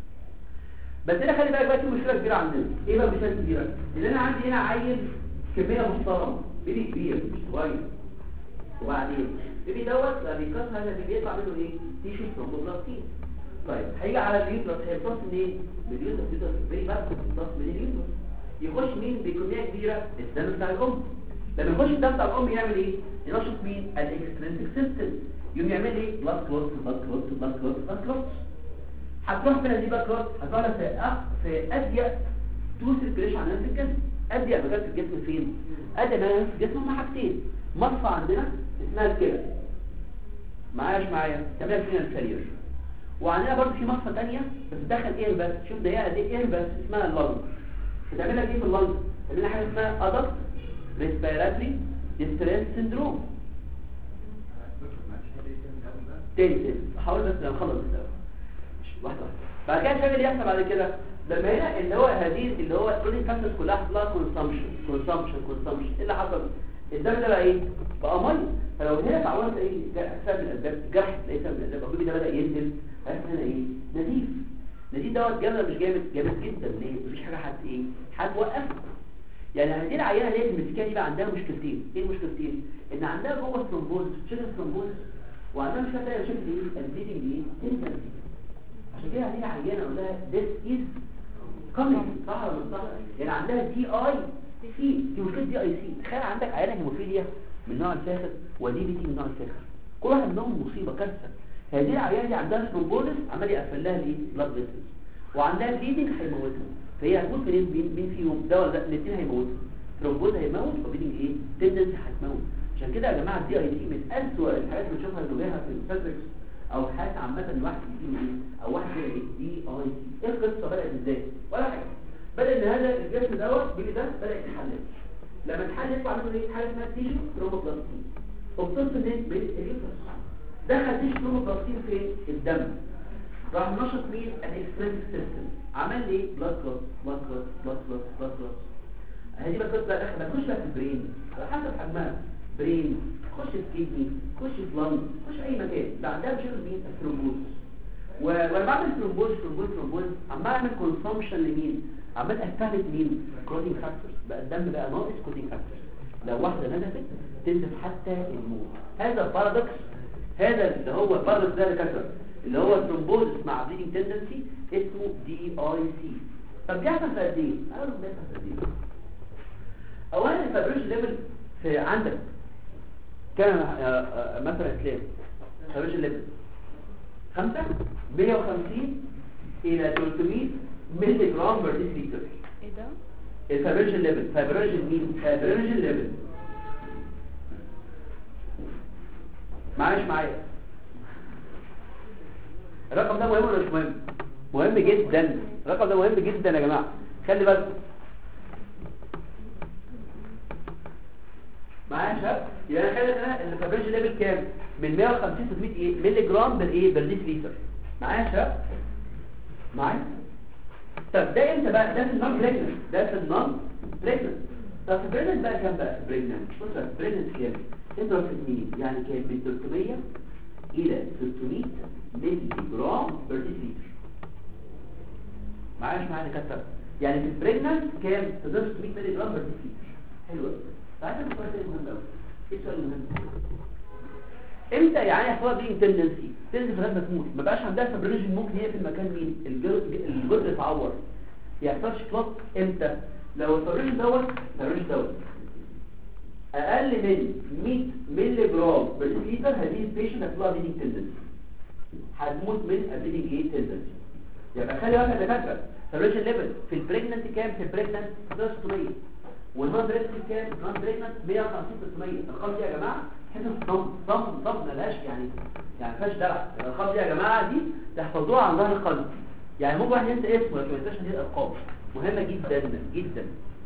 بس انا خلي بالك بقى في مشكله كبيره عندنا ايه بقى المشكله الكبيره ان انا عندي هنا عيل كميه محترمه بيبي كبير مش صغير وبعدين بيبي دوت بقى بيكسر هذا بيطلع منه ايه تيشو ثرومبوبلاستين طيب هيجي على اليوترس هيمتص منين من اليوترس اليوترس فيري باد بيمتص من اليوترس يخش مين بكميه كبيره الدم بتاع الام لما يخش الدم بتاع الام يعمل ايه ينشط مين الاكسترنسك سيستم يقوم يعمل ايه بلاد كلوت بلاد كلوت بلاد كلوت بلاد كلوت هتروح فين دي بلاد كلوت هتروح في أق... في اضيق تو سيركيليشن عندنا في الجسم اضيق مكان في الجسم فين اضيق مكان في الجسم هما حاجتين مصفى عندنا اسمها الكلى معاياش معايا تعملها فينا السرير وعندنا برضه في مصفى ثانيه بس دخل ايه بس شوف ضيقه دي ايه بس اسمها اللنج بتعملها ايه في اللنج بتعملها حاجه اسمها ادلت ريسبيراتوري ديستريس سيندروم تاني تاني هحاول بس نخلص الدواء واحده واحده بعد كده شايف اللي يحصل بعد كده لما هنا اللي هو هذه اللي هو الكولين فاكتورز كلها حصل لها كونسامشن كونسامشن كونسامشن ايه اللي حصل الدم ده بقى ايه بقى ميه فلو هنا تعورت ايه سبب من الاسباب جرح تلاقيه سبب من الاسباب البيبي ده بدا ينزل هيحصل هنا ايه نزيف نزيف دوت جامد مش جامد جامد جدا ليه مفيش حاجه حد ايه هتوقفه يعني هذه العينه اللي هي المسكيه دي بقى عندها مشكلتين ايه المشكلتين ان عندها جوه ثرومبوز شكل ثرومبوز وعندها مشكله ثانيه شكل ايه البليدنج دي تنزل عشان كده هذه العينه اقول لها this is coming صح ولا مش صح يعني عندها دي اي سي دي مشكله دي اي سي تخيل عندك عينه هيموفيليا من نوع الفاخر ودي بي تي من نوع الفاخر كل واحد منهم مصيبه كارثه هذه العيانه دي عندها ثرومبوزس عمال يقفل لها الايه بلاد فيسلز وعندها بليدنج هيموتها فهي هتموت منين مين مين فيهم ده ولا ده الاثنين هيموتوا ثرومبوز هيموت وبليدنج ايه تندنسي هتموت عشان كده يا جماعه الدي اي دي من اسوء الحاجات اللي بنشوفها نواجهها في الفيزيكس او حاجات عامه الواحد يجي ايه او واحد كده ايه دي اي دي ايه القصه بدات ازاي ولا حاجه بدا ان هذا الجسم دوت بيجي ده بدا يتحلل لما اتحلل يطلع منه ايه حاجه اسمها تيشو ثرومبوبلاستين وبتصل من اليوترس دخل تيشو ثرومبوبلاستين في الدم راح نشط مين الاكسترنسك سيستم عمل لي بلاد كلوت بلاد كلوت بلاد كلوت بلاد كلوت هذه بس بقى داخل ما تخش بقى في البرين على حسب حجمها برين خش في كيدني خش في لنج خش في اي مكان بعدها بشغل مين الثرومبوز و- وانا بعمل ثرومبوز ثرومبوز ثرومبوز عمال اعمل كونسومشن لمين عمال استهلك مين كلودينج فاكتورز بقى الدم بقى ناقص كلودينج فاكتورز لو واحده نزفت تنزف حتى الموت هذا البارادوكس هذا اللي هو البارادوكس ده اللي اللي هو الثرومبوز مع بليدنج تندنسي اسمه دي اي سي طب بيحصل في قد ايه؟ انا اقول لك بيحصل في قد ايه اولا الفابريج ليفل في عندك كام آه، آه، مثلا اسلام فابريج ليفل 5 150 الى 300 مللي جرام بر ديسليتر ايه ده الفابريج ليفل فابريج مين فابريج ليفل معلش معايا الرقم ده مهم ولا مش مهم مهم جدا الرقم ده مهم جدا يا جماعه خلي بالكم معايا يا شباب يبقى انا خلي بالك الفابريج ليفل كام من 150 600 ايه مللي جرام بالايه بالديسليتر معايا يا شباب معايا طب ده امتى بقى ده في النون بريجننت ده في النون بريجننت طب في البريجننت بقى كام بقى بريجننت بص بقى بريجننت كام اضرب في اثنين يعني كام من 300 الى 600 مللي جرام بر ديسليتر معايا مش معايا دكاتره يعني في البريجننت كام تقدر 600 مللي جرام بر ديسليتر حلو قوي تعالى السؤال ده مهم قوي ايه السؤال المهم امتى يعني يحصل دي تندنسي تنزل لغايه ما تموت ما بقاش عندها فبريجن ممكن هي في المكان مين الجزء الجزء اتعور يحصلش كلوت امتى لو الفبريجن دوت الفبريجن دوت اقل من 100 مللي جرام بالليتر هذه البيشنت هتطلع بيدنج تندنسي هتموت من البيدنج ايه تندنسي يبقى خلي بالك يا دكاتره الفبريجن ليفل في البريجننت كام في البريجننت 600 والنون بريجننت كام نون بريجننت 150 600 الارقام دي يا جماعه حته صم صم صم ملهاش يعني يعني ما فيهاش دلع الارقام دي يا جماعه دي تحفظوها عن ظهر القلب يعني ممكن واحد ينسى اسمه لكن ما ينساش هذه الارقام مهمه جدا جدا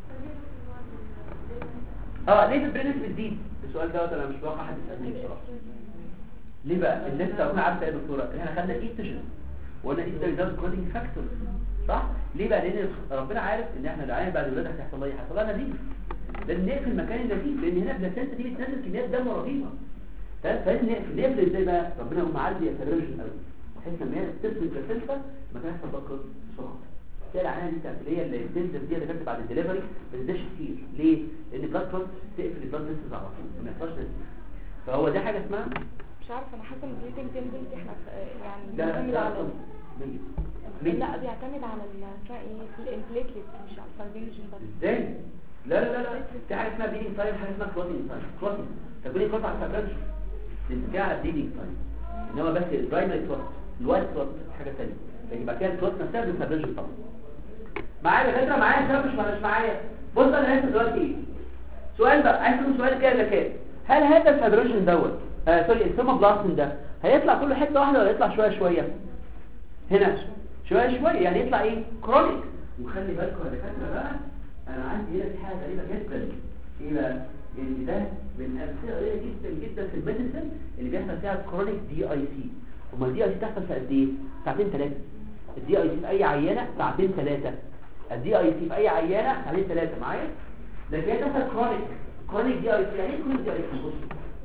اه ليه البرينس بتزيد السؤال دوت انا مش واقع حد يسالني بصراحه ليه بقى الناس تكون عارفه يا دكتوره احنا خدنا ايستروجين وقلنا ايستروجين ده كودينج فاكتور صح ليه بقى لان ربنا عارف ان احنا العيال بعد الولاده هتحصل لها إيه؟ هيحصل لها نزيف لان نقفل المكان النزيف لان هنا البلاسنتا دي بتنزل كميات دم رهيبه فلازم نقفل نقفل ازاي بقى ربنا يقوم معدي الفيرجن قوي بحيث لما هي تسند البلاسنتا المكان يحصل بقى بسرعه تلاقي العينه دي التقفيليه اللي بتنزل دي اللي كانت بعد الدليفري ما تنزلش كتير ليه؟ لان البلاد كلوت تقفل البلاد فيسلز على طول ما يحصلش نزيف فهو ده حاجه اسمها مش عارفه انا حاسه ان البليدنج تندنسي احنا يعني ده بيعتمد ده على مية. مية. لا بيعتمد على ال- اسمها ايه البليتلت مش على الفايبريشن بس ازاي لا لا لا لا في حاجه اسمها بيدنج تايم حاجه اسمها كلوتنج تايم كلوتنج تكوني كلوت على الفبرج تنتهي على البيدنج تايم انما بس البرايمري كلوت الوايت كلوت حاجه ثانيه لكن بعد كده الكلوت نفسها بالفبرج طبعا معايا يا دكاتره معايا شباب مش مش معايا بص انا هسه دلوقتي ايه سؤال بقى عايز اسال سؤال كده ذكاء هل هذا الفبريشن دوت آه سوري السوما بلاستين ده هيطلع كله حته واحده ولا يطلع شويه شويه هنا شويه شويه يعني يطلع ايه كرونيك وخلي بالكم يا دكاتره بقى انا عندي هنا في حاجه غريبه جدا ايه بقى ان ده من الامثله قليله جدا جدا في الميديسن اللي بيحصل فيها كرونيك دي اي سي امال الدي اي سي تحصل في قد ايه ساعتين ثلاثه الدي اي سي في اي عيانه ساعتين ثلاثه الدي اي سي في اي عيانه ساعتين ثلاثه معايا لكن هي تحصل كرونيك كرونيك دي اي سي يعني ايه كرونيك دي اي سي بص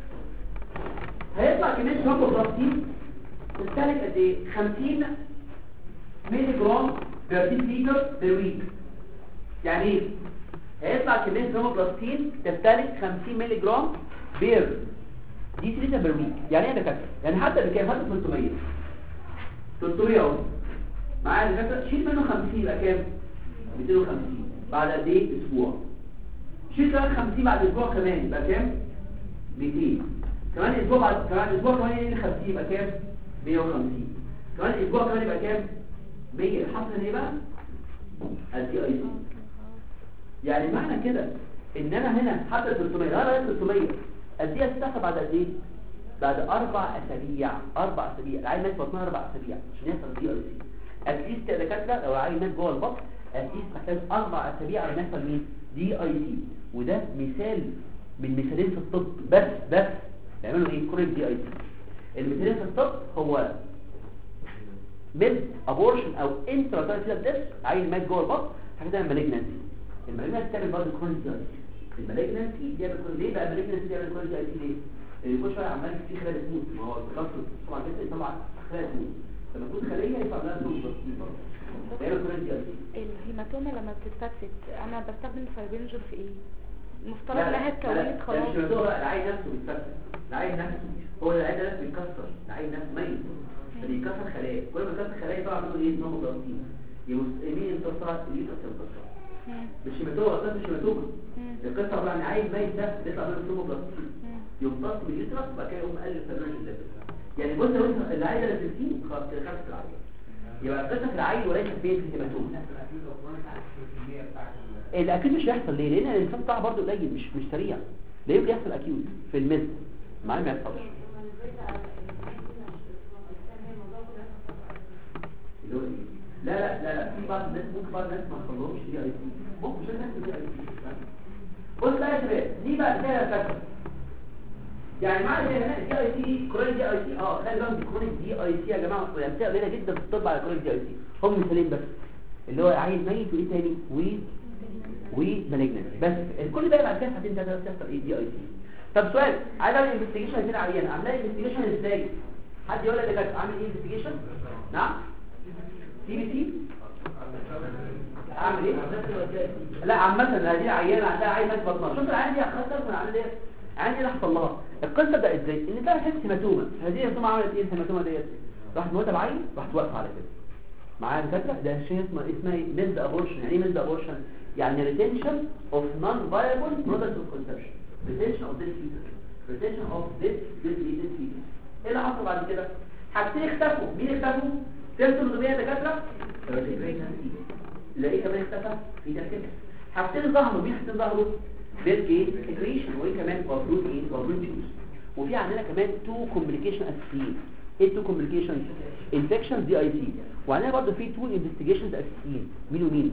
هيطلع كميه ترومبوبلاستين تستهلك قد ايه 50 مللي جرام بير لتر بير ويك يعني ايه هيطلع كميه ترومبوبلاستين تستهلك 50 مللي جرام بير دي لتر بير ويك يعني ايه ده كده يعني حتى بكام حتى 300 300 اهو معايا الفكره شيل منه 50 يبقى كام 250 بعد قد ايه اسبوع شيل كمان 50 بعد اسبوع كمان يبقى كام 200 كمان اسبوع بعد كمان اسبوع كمان يجي 50 يبقى كام 150 كمان اسبوع كمان يبقى كام 100 الحصر ايه بقى الدي اي سي يعني معنى كده ان انا هنا حتى 300 انا 300 الدي اي سي تاخد بعد قد ايه بعد اربع اسابيع اربع اسابيع العيل مات بطنها اربع اسابيع عشان يحصل دي اي سي اتليست يا دكاتره لو العيل مات جوه البطن اتليست محتاج اربع اسابيع على ما يحصل مين دي اي سي وده مثال من مثالين في الطب بس بس يعملوا ايه كوريك دي اي سي المثالين في الطب هو ميد ابورشن او انتراتايتال ديس عيل مات جوه البطن حاجه اسمها مالجنسي المالجنس تعمل برضه كرونيك دي اي سي المالجنسي بيعمل كل ليه بقى المالجنسي بيعمل كرونيك دي اي سي ليه؟ لان كل شويه عمال في خلايا بتموت ما هو الكسر طبعا جدا طبعا خلايا تموت لما تكون خليه يطلع لها سوق بسيط برضه بيعمل كرونيك دي اي سي الهيماتوما لما بتتفتت انا بستخدم الفايبرينجر في ايه المفترض لا انها لا اتكونت لا خلاص مش الموضوع بقى العين نفسه بيتكسر العين نفسه هو العين نفسه بيتكسر العين نفسه ميت فبيكسر خلايا كل ما يكسر خلايا طبعا منه ايه نوم ضغطين يبقى مين انتصر اليوتس انتصر مم. مش هيماتوما القصه مش هيماتوما مم. القصه عباره عن عين ميت ده بيطلع منه نوم ضغطين مم. يمتص من اليوترس وبعد كده يقوم مقلل فبرنج الليفل يعني بص لو انت العين ده نزلتيه خلاص كده خلصت العين يبقى القصه في العين وليس فين في الهيماتوما الاكيد مش هيحصل ليه لان الانسان بتاعه برضه قليل مش مش سريع لا يمكن يحصل اكيد في المثل معاه ما يحصلش اللي هو إيه؟ لا لا لا لا في بعض الناس ممكن بعض الناس ما يحصلهمش دي اي سي ممكن مش الناس دي اي سي بص بقى يا شباب دي بقى كده فاكر يعني معنى كده هنا دي اي سي كرونيك دي اي سي اه خلي بالك كرونيك دي اي سي يا جماعه يعني قليله جدا في الطب على كرونيك دي اي سي هم مثالين بس اللي هو عيل ميت وايه تاني و ومالجنس بس كل ده بعد كده هتين ثلاثه تحصل ايه دي اي سي طب سؤال عايز اعمل انفستيجيشن هنا عيان عاملاه انفستيجيشن ازاي حد يقول لك يا جدع عامل ايه انفستيجيشن نعم سي بي سي اعمل ايه لا عامه هذه العيانه عندها عين مات بطنها شوف العيان دي هتخسر من عامل ايه العيان دي اللي حصل لها القصه ده ازاي ان ده حس هيماتوما هذه الهيماتوما عملت ايه الهيماتوما ديت راحت موتها بعين راحت واقفه على كده معايا دكاتره ده شيء اسمه اسمها ايه ميلد ابورشن يعني ايه ميلد ابورشن يعني ريتنشن اوف نون فايبل برودكت اوف كونسبشن ريتنشن اوف ذيس فيتس ريتنشن اوف ذيس ذيس ذيس فيتس ايه اللي حصل بعد كده حاجتين اختفوا مين اختفوا سيمتومز ومين يا دكاتره تلاقيه كمان اختفى في تركيب حاجتين ظهروا مين حاجتين ظهروا بيت جين اكريشن وايه كمان وفروت ايه وفروت جوز وفي عندنا كمان تو كومبليكيشن اساسيين ايه تو كومبليكيشن انفكشن دي اي سي وعندنا برضه في تو انفستيجيشنز اساسيين مين ومين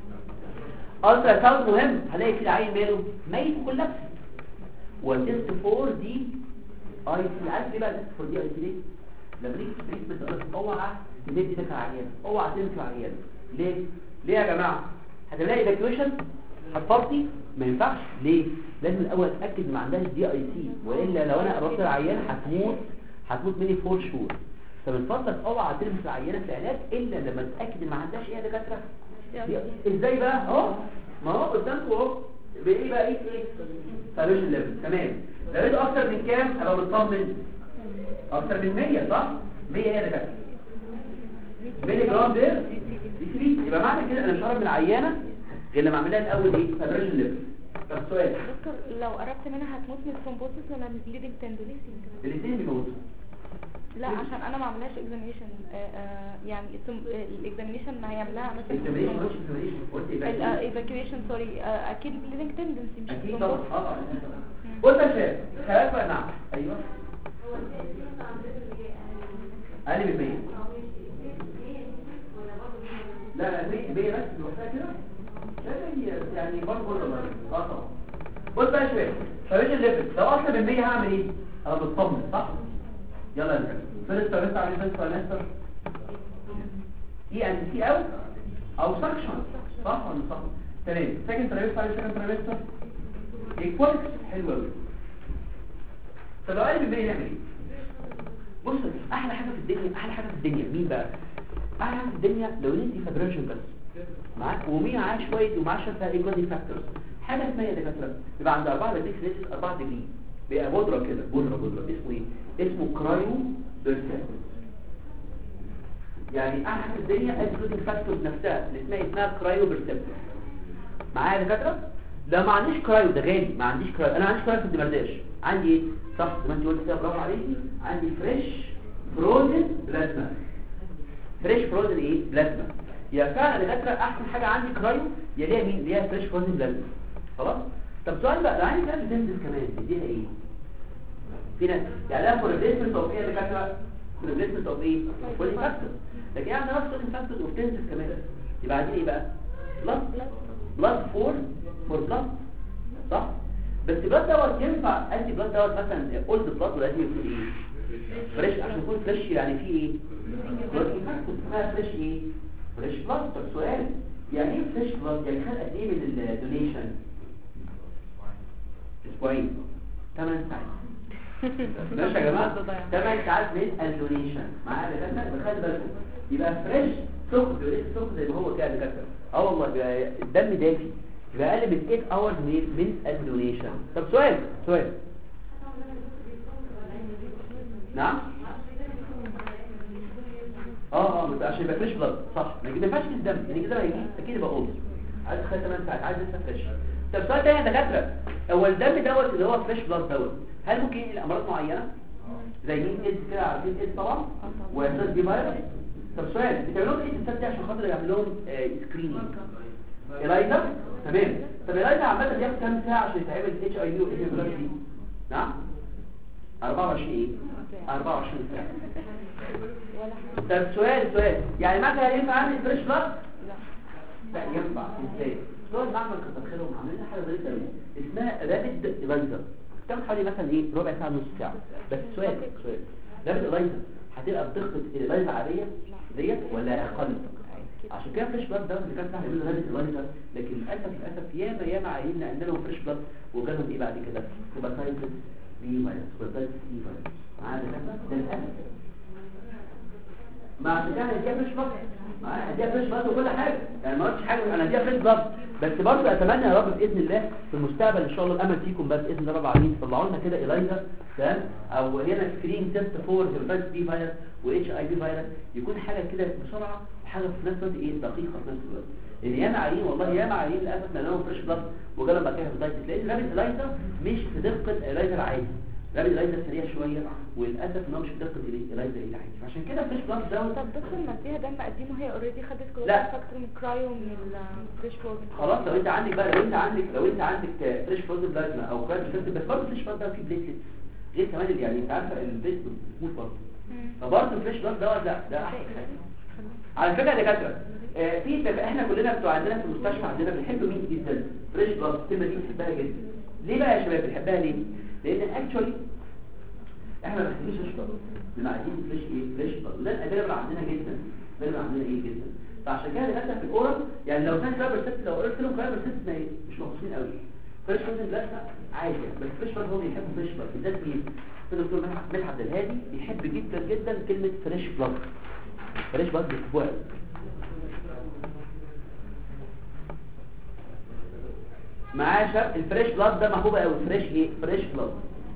الترا ساوند مهم هلاقي في العين ماله ميت وكولابس وتيست فور دي اي سي عارف ليه بقى تيست فور دي اي سي ليه لما نيجي في تريتمنت اوعى تدي ايدك على العيان اوعى تمشي على العيان ليه ليه يا جماعه هتلاقي ايفاكيويشن هتفرطي ما ينفعش ليه لازم الاول اتاكد ما عندهاش دي اي سي والا لو انا قربت العيان هتموت هتموت مني فور شهور فمن فضلك اوعى تلمس العيانه في العلاج الا لما تتاكد ما عندهاش ايه يا دكاتره دي- ازاي بقى اهو ما هو قدامكم اهو بايه بقى ايه ايه سالوشن ليفل تمام لو لقيته اكتر من كام ابقى مطمن اكتر من 100 صح 100 ايه يا دكاتره ملي جرام ده دي سي يبقى معنى كده انا مش هعرف من العيانه غير لما اعمل لها الاول ايه سالوشن ليفل طب سؤال دكتور لو قربت منها هتموت من الثرومبوسيس ولا من البليدنج تندونيس الاثنين بيموتوا لا عشان انا ما عملهاش اكزامينيشن يعني الاكزامينيشن هيعملها مثلا انتميشن مش انتميشن قلت ايه بقى الايفاكيويشن سوري اكيد البليدنج تندنسي مش اكيد طبعا thrombosis. اه بص يا شباب خلاص بقى نعم ايوه اقل من 100 لا لا 100 100 بس لوحدها كده لا لا هي يعني برضه كله برضه اه طبعا بص بقى يا شباب فايش الليفل لو اكتر من 100 هعمل ايه انا بطمن صح يلا يا شباب فيرست تريستر عامل فيرست تريستر ايه ان سي او او سكشن صح ولا صح تمام سكند تريستر عامل سكند تريستر ايكوالكس حلو قوي طب لو قال بالباقي نعمل ايه بص احلى حاجه في الدنيا احلى حاجه في الدنيا مين بقى احلى حاجه في الدنيا لو انت فابريشن بس معاك ومين معاه شويه ومعاه شويه ايكوالي فاكتورز حاجه اسمها ايه يا دكاتره يبقى عند 4 بديك ريسس 4 ديجري بيبقى بودره كده بودره بودره اسمه ايه اسمه كرايو بيرسيستنس يعني احلى حاجه في الدنيا ايكوالي فاكتورز نفسها اللي اسمها اسمها كرايو بيرسيستنس معايا يا دكاتره لا ما عنديش كرايو ده غالي ما عنديش كرايو انا ما عنديش كرايو في الدمرداش عندي ايه صح زي ما انت قلت كده برافو عليكي عندي فريش فروزن بلازما فريش فروزن ايه بلازما يا فعلا يا دكاتره احسن حاجه عندي كرايو يا ليها مين ليها فريش فروزن بلازما خلاص طب سؤال بقى لو عندي كده بتنزل كمان تديها ايه في ناس يعني لها كورليشن اوف ايه يا دكاتره كورليشن اوف ايه كل فاكتور لكن يعني نفس الفاكتور وبتنزل كمان يبقى عايزين ايه بقى بلس بلس 4 فور بلس صح بس بلس دوت ينفع ادي بلس دوت مثلا اولد بلس ولا لازم يكون ايه فريش عشان يكون فريش يعني فيه ايه بلس فاكتور اسمها فريش ايه فريش بلس طب سؤال يعني ايه فريش بلاد يعني خد قد ايه من الدونيشن اسبوعين 8 ساعات ماشي يا جماعه 8 ساعات من الدونيشن معايا يا دكاتره خلي بالكم يبقى فريش سخن بيقول سخن زي ما هو كده يا دكاتره اه والله يبقى الدم دافي يبقى اقل من 8 اورز من من الدونيشن طب سؤال سؤال نعم اه اه بس عشان يبقى فريش بلاد صح ما كده ما ينفعش الدم لان كده هيجي اكيد يبقى اولد عايز تخلي 8 ساعات عايز لسه فريش طب سؤال تاني يا دكاتره هو الدم دوت اللي هو فريش بلاد دوت هل ممكن ينقل امراض معينه زي مين ايدز كده عارفين ايدز طبعا واساس دي فيروس طب سؤال بتعملوا لهم ايه الستات دي عشان خاطر يعمل لهم سكريننج الايزا تمام طب الايزا عامه بياخد كام ساعه عشان يتعمل اتش اي في وايه دي نعم 24 ايه 24 ساعه طب سؤال سؤال يعني مثلا ينفع اعمل فريش بلاد لا ينفع ازاي بتوع المعمل كتر خيرهم عاملين حاجه ظريفه قوي اسمها رابد الايزر بتاخد حوالي مثلا ايه ربع ساعه نص ساعه بس سؤال سؤال رابد الايزر هتبقى بتخبط الايزر عاديه ديت ولا اقل عشان كده فريش بلاد ده اللي كان سهل يعملوا رابد الايزر لكن للاسف للاسف ياما ياما عيننا عندنا لهم فريش بلاد وجالهم ايه بعد كده هيباتايتس بي فيروس هيباتايتس سي فيروس معانا ده للاسف ما عشان كده هديها فريش بلاد هديها فريش بلاد وكل حاجه يعني ما قلتش حاجه انا هديها فريش بلاد بس برضه اتمنى يا رب باذن الله في المستقبل ان شاء الله الامل فيكم بس باذن الله رب العالمين طلعوا لنا كده الايزا تمام او هنا سكرين تيست فور هيباتايتس بي فيروس واتش اي بي فيروس يكون حاجه كده بسرعه وحاجه في نفس الوقت ايه دقيقه في نفس الوقت لان ياما عيين والله ياما عيين للاسف لانهم فريش بلاد وجالهم بعد كده هيباتايتس لان رابط الايزا مش في دقه الايزا العادي رابط الايزا سريع شويه وللاسف ان هو مش في دقه الايزا ايه العادي عشان كده فريش بلاد دوت طب دكتور ما اديها دم قديمه هي اوريدي خدت كلوز لا. فاكتور من كرايو من الفريش فورم خلاص لو انت عندك بقى لو انت عندك لو انت عندك فريش فروزن بلازما او كرايم سيستم بس برضه فريش بلاد ده فيه بليتلت غير كمان اللي يعني انت عارفه البليت بتموت برضه فبرضه الفريش بلاد دوت لا ده احسن حاجه على فكره يا دكاتره آه، في تك- احنا كلنا بتوع عندنا في المستشفى عندنا بنحب مين جدا فريش بلاد الكلمه دي بنحبها جدا ليه بقى يا شباب بنحبها ليه لان اكشولي احنا ما بنحبش فريش بلاد بنبقى عايزين فريش ايه فريش بلاد وده الاداه عندنا جدا الاداه عندنا ايه جدا فعشان كده دكاتره في الاورال يعني لو كان كلاب ست لو قلت لهم كلاب ست ما مش مبسوطين قوي فريش بلاد لا عادي بس فريش بلاد هو بيحب فريش بلاد بالذات مين الدكتور مدحت مدحت الهادي بيحب جدا جدا كلمه فريش بلاد فريش بلاد بيحبوها قوي معاه شاب الفريش بلاد ده محبوب قوي فريش ايه فريش بلاد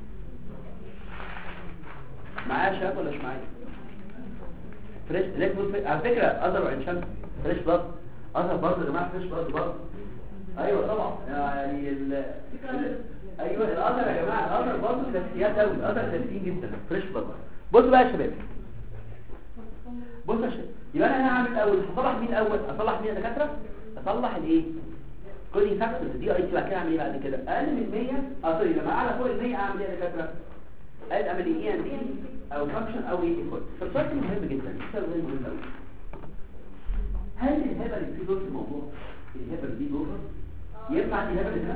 معاه شاب ولا مش معايا فريش ليك بص على فكره اقدر وعين شمس فريش بلاد اقدر برضه يا جماعه فريش بلاد برضه ايوه طبعا يعني ال... ال- ايوه القدر يا جماعه القدر برضه كلاسيكيات قوي القدر كلاسيكيين جدا فريش بلاد بصوا بقى يا شباب بص يا شباب يبقى انا هعمل الاول هصلح مين الاول اصلح مين يا دكاتره اصلح الايه كودي فاكتورز دي اي تي بعد كده اعمل ايه بعد كده اقل من 100 اه سوري لما اعلى فوق ال 100 اعمل ايه يا دكاتره اقل اعمل ايه ان دي او فانكشن او ايه كود فالسؤال ده مهم جدا السؤال ده مهم قوي هل الهبه اللي في دور في الموضوع الهبه دي دور ينفع دي هبه هنا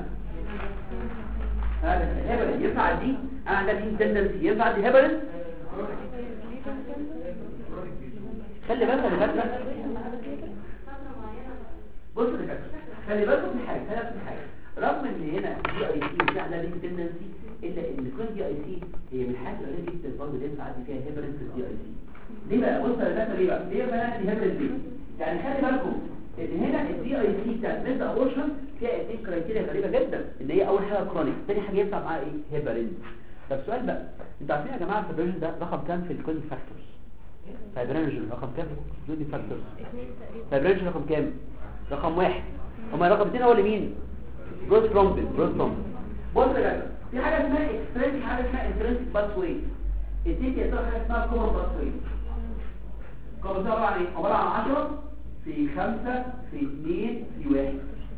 هذا الهبه ينفع دي انا عندي دي تندنسي ينفع دي هبه خلي بالك يا دكاتره بص يا دكاتره خلي بالكم في حاجه خلي بالكم في حاجه رغم ان هنا دي اي سي مش عندها لينك تندنسي الا ان كل دي اي سي هي من الحاجات اللي جدا برضه اللي ينفع عندي فيها هيبرنس دي اي سي ليه بقى بص يا دكاتره ليه بقى ليه بقى دي هيبرنس دي يعني خلي بالكم ان هنا الدي اي سي بتاعت ميد ابورشن فيها اثنين كرايتيريا غريبه جدا ان هي اول حاجه كرونيك ثاني حاجه ينفع معاها ايه هيبرنس طب سؤال بقى انتوا عارفين يا جماعه الفيبريشن ده رقم كام في الكودي فاكتورز فايبرينجن رقم كام في الكودي فاكتورز فايبرينجن رقم كام رقم واحد هما رقم اثنين هو اللي مين جروس ترومبين جروس ترومبين بص يا جماعه في حاجه اسمها اكسترنس حاجه اسمها انترنسك باس واي التيتي يا ترى حاجه اسمها كومن باس واي كومن ده عباره عن ايه عباره عن 10 في 5 في 2 في 1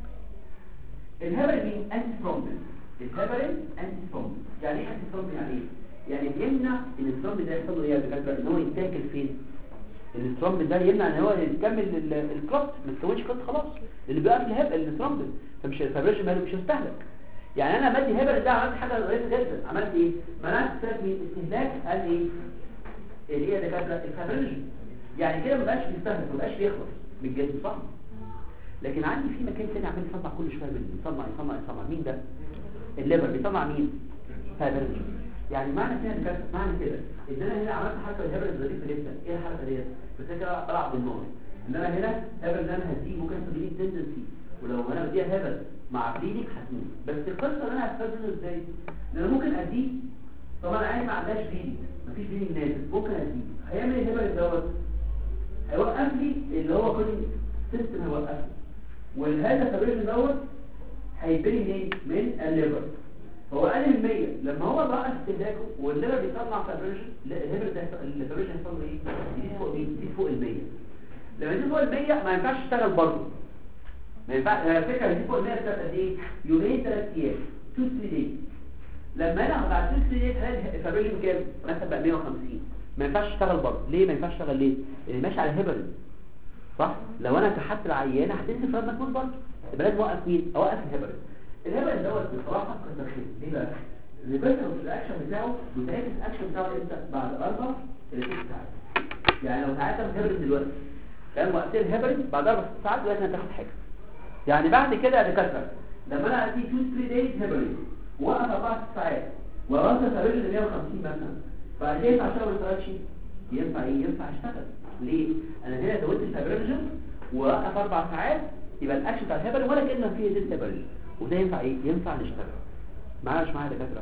الهبل مين انتي ثرومبين الهبل انتي ثرومبين يعني ايه انتي ثرومبين يعني ايه يعني بيمنع ان الثرومبين ده يحصل له ايه يا دكاتره ان هو يتاكل فين الثرومبين ده يمنع ان هو يكمل الكلوت ما تكونش كلوت خلاص اللي بيقف الهبل الثرومبين فمش الفبريش ماله مش هيستهلك يعني انا مدي هبل ده عملت حاجه غريبه جدا عملت ايه منعت من استهلاك قال ايه اللي هي دكاتره الفبريش يعني كده ما بقاش بيستهلك ما بقاش بيخلص من الجسم صح لكن عندي في مكان تاني عمال يصنع كل شويه مني يصنع يصنع يصنع مين ده الليفر بيصنع مين فايبرينوجين يعني معنى كده كده معنى كده ان انا هنا عملت حركه الهبل الظريفه جدا ايه الحركه ديت بس كده طلع بالنار ان انا هنا هبل اللي انا هديه ممكن يحصل لي تندنسي ولو انا بديها هبل مع كلينيك هتموت بس القصه اللي انا هستخدمه ازاي ان انا ممكن اديه طبعا عين ما عندهاش بيدي مفيش بيدي نازل ممكن اديه هيعمل ايه الهبل دوت هيوقف لي اللي هو كل سيستم هيوقف لي والهذا الفابريشن دوت هيبني منين من الليفر هو قال من 100 لما هو بقى استهلاكه والليفر بيطلع فابريشن الليفر ده الفابريشن هيحصل له ايه يزيد فوق مين يزيد فوق ال 100 لما يزيد فوق ال 100 ما ينفعش يشتغل برضه ما ينفعش على فكره يزيد فوق ال 100 بتاعت قد ايه يومين ثلاث ايام 2 3 دايز لما انا بعد 2 3 دايز هلاقي الفابريشن كام مثلا بقى 150 ما ينفعش يشتغل برضه ليه ما ينفعش يشتغل ليه اللي ماشي على هيبرين صح لو انا كحت العيانه هتنزل فما تموت برضه يبقى لازم اوقف مين اوقف الهبل الهبل دوت بصراحه كتر خير ليه بقى الريفرسال الاكشن بتاعه بتعكس الاكشن بتاعه امتى بعد اربع الى ست ساعات يعني لو تعالى هبل دلوقتي كان وقت الهبل بعد اربع ست ساعات دلوقتي هتاخد حاجه يعني بعد كده يا دكاتره لما انا ادي 2 3 دايز هبل وقف اربع ست ساعات وراسه سبيل 150 مثلا بعد كده ينفع اشتغل ما اشتغلش ينفع ايه ينفع اشتغل ليه انا هنا زودت الفابريشن ووقف اربع ساعات يبقى الاكشن بتاع الهبل ولا كانه فيه زيت هبل وده ينفع ايه ينفع نشتغل معايا مش معايا دكاتره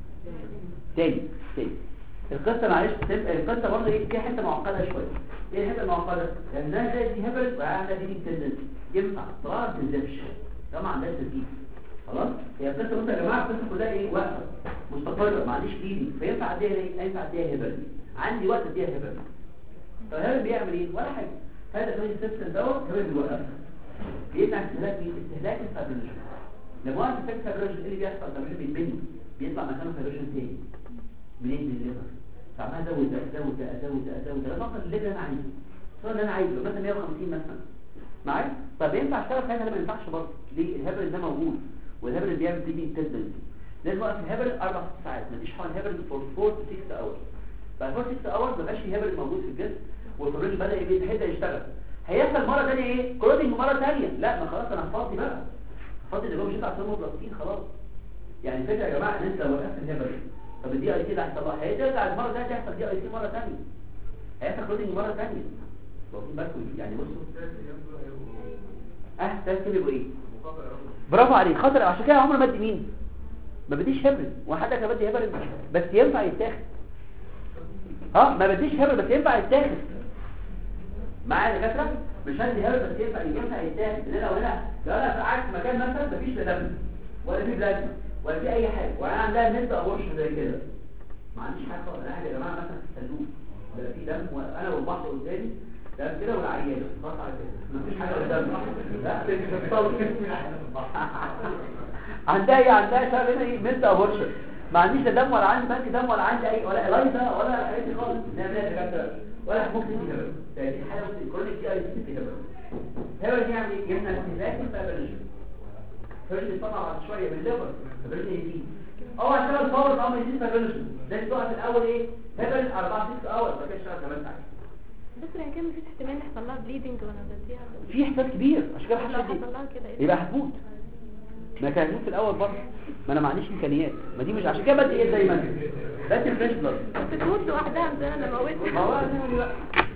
تاني تاني القصه معلش تبقى القصه برضه ايه فيها حته معقده شويه ايه الحته المعقده لان ده زي دي هبل وعندها دي تندنسي ينفع طبعا ما تنزلش ده ما عندهاش تركيز خلاص هي القصه بصوا يا جماعه القصه كلها ايه واقفه مستقره معلش ليدي فينفع اديها ايه ينفع اديها هبل عندي وقت اديها هبل طب هبل بيعمل ايه ولا حاجه هذا كمان السيستم دوت هبل بيوقفها بيمنع استهلاك مين استهلاك الفابريشن لما وقت استهلاك الفابريشن ايه اللي بيحصل الفابريشن بيتبني بيطلع مكانه فابريشن تاني منين من الليفر فعمال ازود ده ازود ده ازود ده ازود ده لغايه اوصل للليفل اللي انا عايزه الصوره اللي انا عايزه مثلا 150 مثلا معايا طب ينفع اشتغل حاجه لا ما ينفعش برضه ليه الهبل ده موجود والهبل اللي بيعمل دي تندنسي لازم اوقف الهبل اربع ست ساعات ما تديش حوالي الهبل فور 4 to 6 اور بعد 4 6 اور ما بقاش في هبل موجود في الجسم والفبريش بدا يبدا يشتغل هيحصل مره ثانيه ايه كروتنج مره ثانيه لا ما خلاص انا هفضي بقى هفضي اللي هو مش هيطلع سمو بلاستين خلاص يعني الفكره يا جماعه ان انت لو وقفت الهبل طب الدي اي سي ده هيحصل هيرجع المره الثانيه تحصل دي اي سي مره ثانيه هيحصل كروتنج مره ثانيه واخدين بالكم يعني بصوا اه ثلاث يبقوا ايه برافو عليك خاطر عشان كده عمر ما ادي مين ما بديش هبل وحد كان بدي هبل بس ينفع يتاخد اه ما بديش هبل بس ينفع يتاخد معايا دكاتره مش هدي هبل بس ينفع ينفع يتاخد لان لو هنا لو انا قاعد في مكان مثلا مفيش لا دم ولا في بلازما ولا في اي حاجه وانا عندها نسبه ابورشن زي كده ما عنديش حاجه ولا حاجه يا جماعه مثلا في الصندوق ولا في دم وانا والبحر قدامي ده كده والعيانه خلاص على كده مفيش حاجه قدامي لا عندها ايه عندها شباب هنا ايه بنت ابورشن ما عنديش لا دم ولا عندي بنك دم ولا عندي اي ولا الايزا ولا الحاجات دي خالص نعملها دكاتره ولا ممكن دي هبل دي حاجه بس كرونيك دي اي سي هبل هبل دي يعني ايه يمنع استهلاك الفابريشن فبريد طبعا بعد شويه بالليفر فبريد يزيد اه هشتغل فور الامر يزيد فابريشن ده الوقت الاول ايه هبل 4 6 اور بعد كده اشتغل كمان ساعه بس يعني كان مفيش احتمال يحصل لها بليدنج وانا بديها في احساس كبير عشان كده لو محدش حصل لها كده ايه يبقى هتموت ما كان هتموت في الاول برضه ما انا ما عنديش امكانيات ما دي مش عشان كده بدي ايه زي ما انت بدي الفريش بلاد بس تموت لوحدها زي انا موتها ما هو هنعمل ايه بقى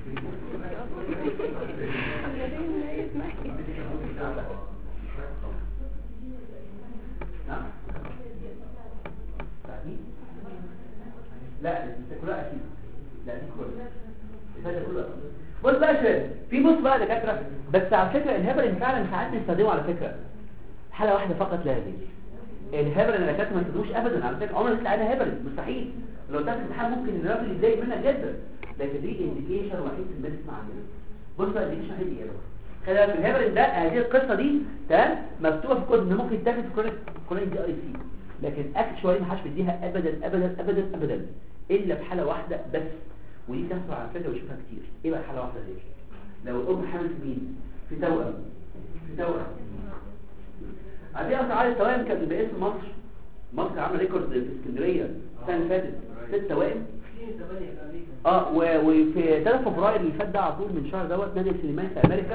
نعم تأكيد؟ لا دي كلها اكيد لا دي كلها الفايده كلها بص بقى يا شباب في بص بقى يا دكاتره بس على فكره الهبرين فعلا ساعات بنستخدمه على فكره حاله واحده فقط لا غير الهبرين اللي كانت ما تدوش ابدا على فكره عمرنا نطلع عليها هبرين مستحيل لو ده الامتحان ممكن الراجل يتضايق منها جدا لكن دي انديكيشن وحيد في الميديسن عندنا بص بقى الانديكيشن وحيد ايه خلي بالك الهبرين ده هذه القصه دي تمام مكتوبه في الكود ان ممكن يتاخد في كل كل دي اي سي لكن اكشوالي ما حدش بيديها ابدا ابدا ابدا ابدا الا في حاله واحده بس ودي تحصل على فكره وشوفها كتير ايه بقى الحاله واحده دي لو الام حامل في مين في توأم في توأم عندنا اسعار التوائم كانت باسم مصر مصر عامله ريكورد في اسكندريه السنه اللي فاتت ست توائم اه و- وفي 3 فبراير اللي فات ده على طول من شهر دوت نادي سليمان في امريكا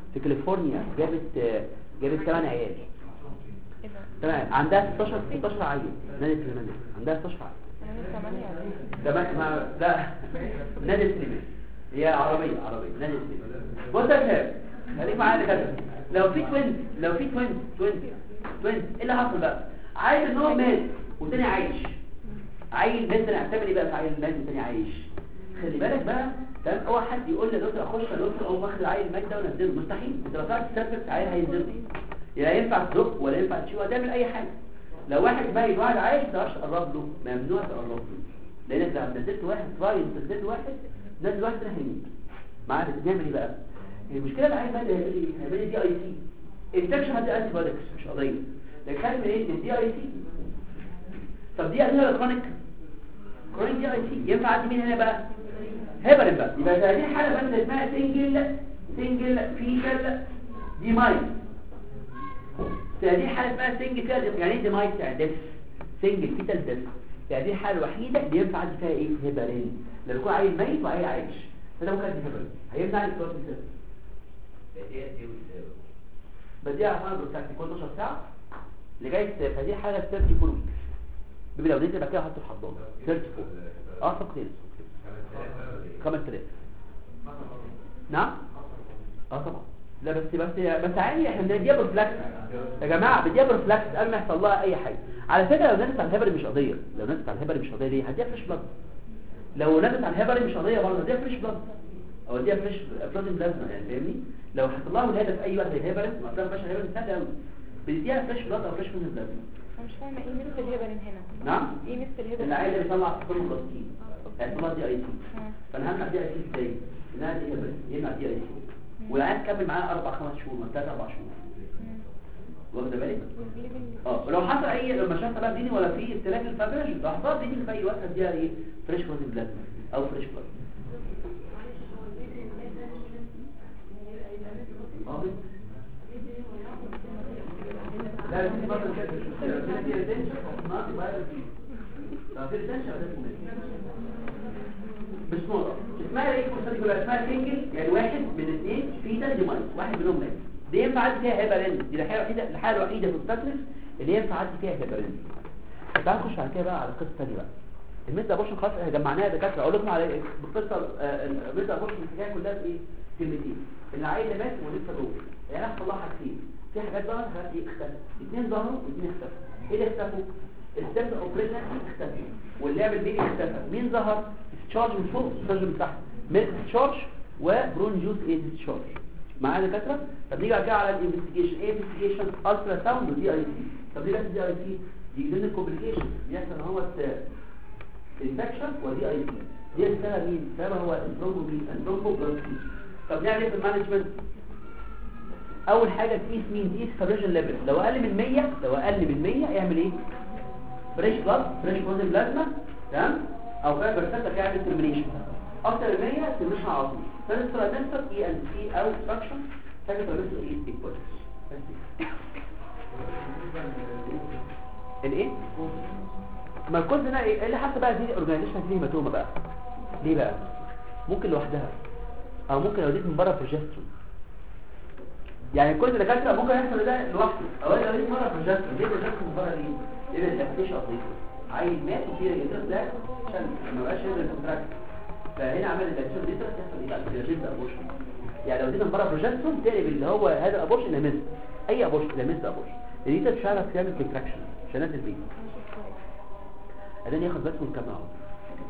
في كاليفورنيا جابت آه، جابت 8 عيال ايه ده تمام عندها 16 16 عيل نادي سليمان عندها 16 عيل انا ثمانية تمام ما لا نادي سليمان هي عربية عربية نادي سليمان بص يا شباب خليك معايا كده لو في توينز لو في توينز توينز توينز ايه اللي حصل بقى عايز ان هو مات والتاني عايش عيل مات تاني هتعمل ايه بقى في عيل مات والتاني عايش خلي بالك بقى تمام اول حد يقول لي يا دكتور اخش يا دكتور اقوم واخد العيل المات ده ونزله مستحيل انت لو تعرف تثبت عيل هينزله لا ينفع تزق ولا ينفع تشيل ولا تعمل اي حاجه لو واحد ميت واحد عايش ما تعرفش تقرب له ممنوع تقرب له لانك لو نزلت واحد راي نزلت واحد نزل واحد ده هيموت معاك بتعمل ايه بقى المشكله بقى عايز بقى هيعمل ايه هيعمل دي اي سي انفكشن هدي انتي بايوتكس مش قضيه لكن خد من ايه من دي اي سي طب دي ادويه كرونيك كرونيك دي اي سي ينفع عندي مين هنا بقى هيبرين بقى يبقى ده دي حاله بس اسمها سنجل سنجل فيتال دي مايت دي حاله اسمها سنجل فيتال يعني ايه دي مايت يعني ديس سنجل فيتال ديس يعني دي الحاله الوحيده اللي ينفع عندي فيها ايه هيبرين لما يكون عيل ميت وعيل عايش فده ممكن ادي هيبرين هيمنع الكورس بسبب بديها عشان بروتاكتي كل 12 ساعه لغايه فدي حاجه 34 ويكس بيبقى لو نزل بقى كده احطه في حضانه 34 اه صح كده 5000 نعم اه طبعا لا بس بس بس عادي احنا بنديها بروفلاكس يا جماعه بديها بروفلاكس قبل ما يحصل لها اي حاجه على فكره لو نزلت على الهبل مش قضيه لو نزلت على الهبل مش قضيه ليه هديها فريش بلاد لو نزلت على الهبل مش قضيه برضه هديها فريش بلاد او اديها فريش بلازم بلازما يعني فاهمني لو حصل لها ولاده في اي وقت زي هبل ما طلع باش هبل سهل قوي بتديها فريش بلاد او فريش بلازما انا مش فاهمة ايه مثل الهبرين هنا نعم ايه مثل الهبرين العيل اللي بيطلع كل بلاستيك يعني طلع دي اي سي ها. فانا همنع دي اي سي ازاي انها دي هبل يمنع دي اي سي والعيال تكمل معانا اربع خمس شهور من ثلاث اربع شهور مم. واخد بالك والبليبنج اه ولو حصل اي لما شفت بقى ديني ولا في اختلاف الفابرج لو حصل ديني في اي وقت اديها ايه فريش فروزن بلازما او فريش بلازما لا دي مثلا كده في ريتنشن ما في بقى لو في ريتنشن ده اسمه مش نقطة اسمها ايه القصة دي كلها اسمها سنجل يعني واحد من اثنين في ده ديمايز واحد منهم مات دي ينفع عدي فيها هيبرين دي الحالة الوحيدة الحالة الوحيدة في التكلف اللي ينفع عدي فيها هيبرين تعال نخش على كده بقى على القصة الثانية بقى الميتا ابورشن خلاص احنا جمعناها دكاتره اقول لكم على القصه الميتا ابورشن الحكايه كلها في ايه كلمتين العيل اللي مات ولسه جوه يعني احنا طلع حاجتين في حاجات ظهرت حاجات ايه اختفت اثنين ظهروا واثنين اختفوا ايه اللي اختفوا الستيبس اوف بريجنسي اختفى واللعب البيبي اختفى مين ظهر تشارج من فوق تشارج من تحت ميلك تشارج وبرون جوز ايه تشارج معايا دكاتره طب نيجي كده على الانفستيجيشن ايه انفستيجيشن الترا ساوند ودي اي سي طب ليه بس دي اي سي دي ضمن الكومبليكيشن بيحصل ان هو انفكشن ودي اي سي دي السبب مين السبب هو البرومو مين البرومو بلاسي طب نعمل ايه في المانجمنت اول حاجه تقيس مين تقيس فابريشن ليفل لو اقل من 100 لو اقل من 100 اعمل ايه فريش بلاد فريش بروتين بلازما تمام او فايبر سيتك يعمل ترمينيشن اكتر من 100 ترمينيشن على طول ثالث ترانسفير اي ان سي او سكشن ثالث ترانسفير اي ايكوال الايه ما الكود هنا ايه اللي حتى بقى دي اورجانيزيشن دي هيماتوما بقى ليه بقى ممكن لوحدها او ممكن لو اديت من بره بروجسترون يعني كل دكاتره ممكن يحصل ده لوحده او لو اديت مره بروجسترون ليه بروجسترون من بره ليه ليه اللاكتيشن اصليته عيل مات وفي ريجستر ده عشان ما بقاش يقدر الكونتراكت فهنا عمل اللاكتيشن دي تحصل ايه بقى الريجست ابورشن يعني لو اديت من بره بروجسترون تقلب اللي هو هذا الابورشن لمز اي ابورشن لمز ابورشن دي مش هتعرف تعمل كونتراكشن عشان نازل بيه بعدين ياخد بس من كام عمر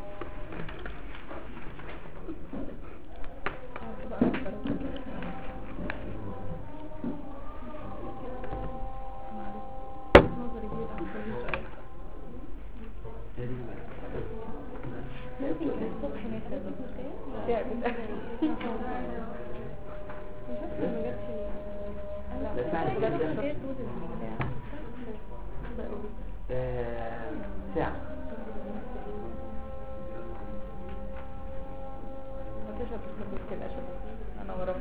الصبح ناكل تعبت لا اسمعني كده ده آه، ساعة انا وراك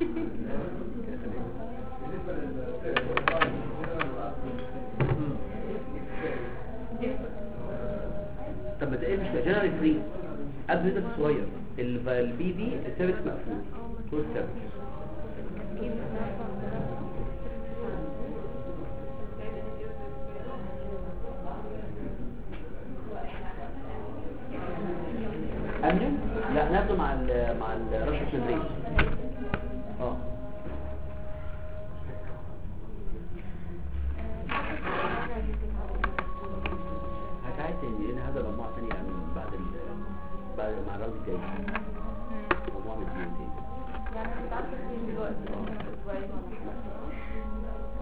طب ما ده ايه مش جنرال فري قبل ده صغير البي بي السيرفيس مقفول كل سيرفيس امنيو لا ناخده مع ال مع الرش الصدريه اه هتعيد تاني لان هذا مجموعه ثانيه يعني بعد ال بعد مع الراوند الجاي مجموعه من الاثنين تاني يعني هتتعرف فين دلوقتي اسبوعين ولا حاجه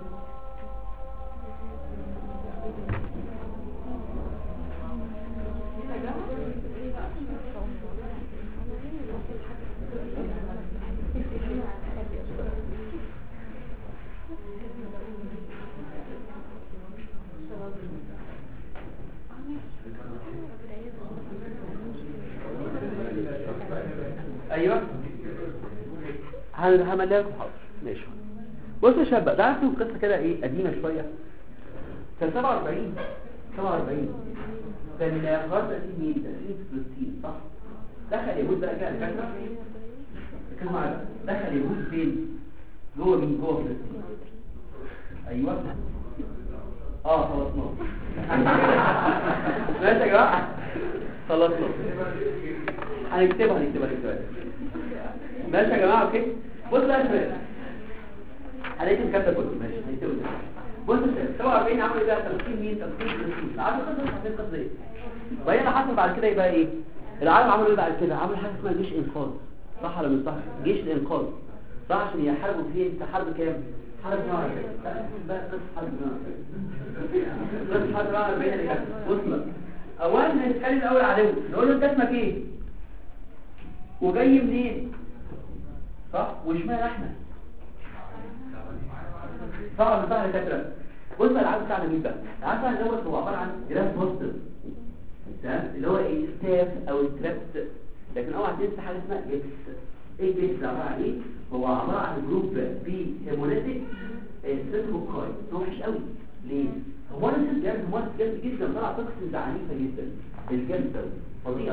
ايوه هل هملها لكم حاضر ماشي بصوا يا شباب بقى تعرفوا قصه كده ايه قديمه شويه كان 47 47 كان غرب تأسيس مين؟ تأسيس فلسطين صح؟ دخل يهود بقى كده دكاتره ركزوا معايا دخل يهود فين؟ جوه مين؟ جوه فلسطين ايوه اه خلصناه ماشي يا جماعه خلصنا هنكتبها هنكتبها هنكتبها ماشي يا جماعه اوكي بص بقى يا شباب هنكتب الكلام ده كله ماشي هنكتبه ده بص يا شباب 47 عملوا ايه بقى تمثيل مين تمثيل فلسطين عارف القصه مش عارفين القصه ايه وهي اللي حصل بعد كده يبقى ايه العالم عملوا ايه بعد كده عملوا حاجه اسمها جيش انقاذ صح ولا مش صح جيش الانقاذ صح عشان يحاربوا فين في حرب كام حرب نار بقى قصه حرب نار قصه حرب نار بين اللي كانت بص بقى اولا نتكلم الاول عليهم نقول له انت اسمك ايه وجاي منين صح واشمعنى احنا صح ولا صح يا دكاتره بص العدد بتاعنا مين بقى العدد بتاعنا دوت هو عباره عن جراف بوستر تمام اللي هو ايه ستاف او ستريبت لكن اوعى تنسى حاجه اسمها جيكس ايه جيكس عباره عن ايه هو عباره عن جروب في هيموليتيك سيتوكاي وحش قوي ليه هو انا سيد جامد هو جامد جدا طلع توكسينز عنيفه جدا الجامد ده فظيع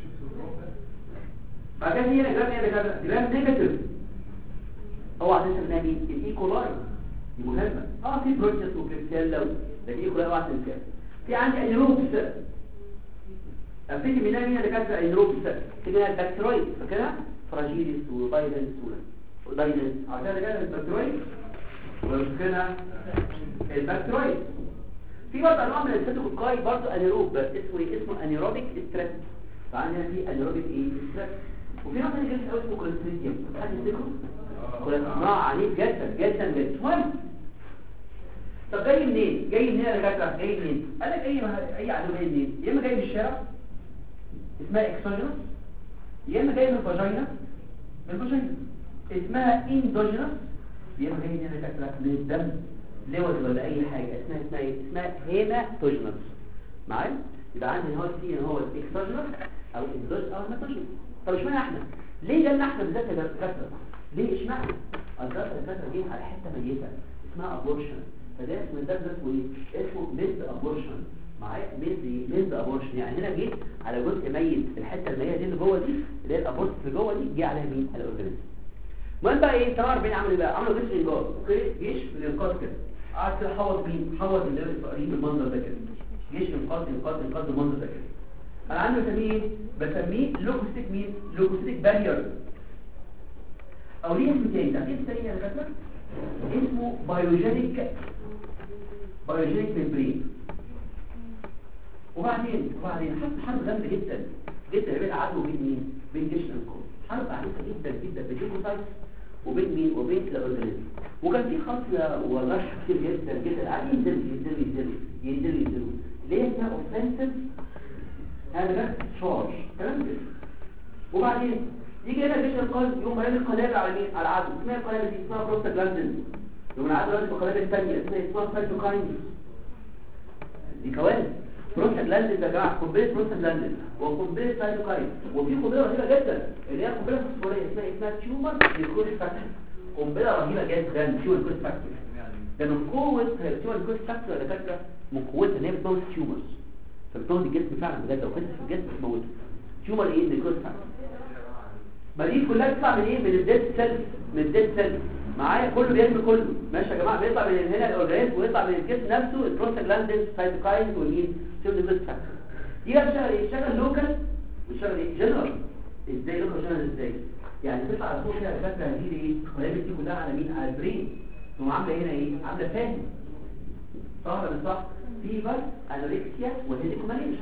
بعد كده هي جرام ايه بجد جرام نيجاتيف هو عشان سميها مين الايكولاي دي مهمه اه في بروتيس وكريستيالا لكن ايكولاي اوعى تنساها في عندي انيروبس ابتدي منها مين اللي كانت انيروبس تبقى البكتيرويد فاكرها فراجيليس ودايلنس ودايلنس عشان كده البكتيرويد وفاكرها البكتيرويد في برضه انواع من السيتوكاي برضه انيروب اسمه ايه اسمه انيروبيك ستريس فعندنا في انيروبيك ايه ستريس وفي نوع ثاني جدا اسمه كوليستريديوم حد يفتكره كوليسترول عنيف جدا جدا جدا المهم طب جاي منين جاي منين يا دكاتره جاي منين قال لك اي اي عدو جاي منين يا اما جاي من الشارع اسمها اكسوجينوس يا اما جاي من الفاجينا من الفاجينا اسمها اندوجينوس يا اما جاي منين يا دكاتره من الدم لوز ولا اي حاجه اسمها اسمها ايه اسمها هيماتوجينوس معايا يبقى عندي هو السي هو الاكسوجينوس او اندوجينوس او هيماتوجينوس طب اشمعنى احنا ليه جالنا احنا بالذات يا دكاتره ليه اشمعنى الدكاتره الدكاتره جه على حته ميته اسمها ابورشن فده اسم ده اسمه ايه اسمه ميد ابورشن معايا ميد ميد ابورشن يعني هنا جيت على جزء ميت الحته الميته دي اللي جوه دي اللي هي الابورت اللي جوه دي جه عليها مين على الاورجانيزم المهم بقى ايه 48 عملوا ايه بقى عملوا جيش انقاذ اوكي جيش الانقاذ كده قعد كده حوض مين حوض اللي الفقرين بالمنظر ده كده جيش انقاذ انقاذ انقاذ بالمنظر ده كده انا عندي بسميه ايه بسميه لوكوستيك مين لوكوستيك بارير او ليه اسم تاني ده اسم تاني يا دكاتره اسمه بايوجينيك بايوجينيك ميمبرين وبعدين وبعدين حرب حرب جامده جدا جدا بين عدو وبين مين بين جيش الانقاذ حرب عنيفه جدا جدا بين الليمفوسايتس وبين مين وبين الاورجانيزم وكان في خطيه وجرح كتير جدا جدا قاعدين ينزلوا ينزلوا ينزلوا ينزلوا ينزلوا ليه اسمها اوفنسيف هذا ده شارج كلام كده وبعدين يجي هنا جيش الانقاذ يقوم رامي القنابل على مين على العدو اسمها القنابل دي اسمها بروستاجلاندين يقوم العدو رامي القنابل الثانيه اسمها اسمها سايتوكاينز دي كوارث بروستاجلاندين يا جماعه قنبله بروستاجلاندين وقنبله سايتوكاين وفي قنبله رهيبه جدا اللي هي قنبله فوسفوريه اسمها اسمها تيومر نيكروز فاكتور قنبله رهيبه جدا تيومر نيكروز فاكتور ده من قوه تيومر نيكروز فاكتور يا دكاتره من قوتها ان هي بتموت تيومرز فبتموت الجسم فعلا بجد لو كنت في الجسم تموته تيومر ايه نيكروز فاكتور ما دي كلها بتطلع من ايه من الديد سيل من الديد سيل معايا كله بيرمي كله ماشي يا جماعه بيطلع من هنا الاورجانيزم ويطلع من الجسم نفسه البروستاجلاندين سايتوكاين والمين سيل نيكروز فاكتور دي بقى بتشتغل ايه بتشتغل لوكال بتشتغل ايه جنرال ازاي لوكال جنرال ازاي يعني تطلع على فوق كده فاكره هذه ايه القنابل دي كلها على مين على البرين ثم عامله هنا ايه عامله فاهم صح ولا مش صح فيبر انوركسيا وهيديكوماليز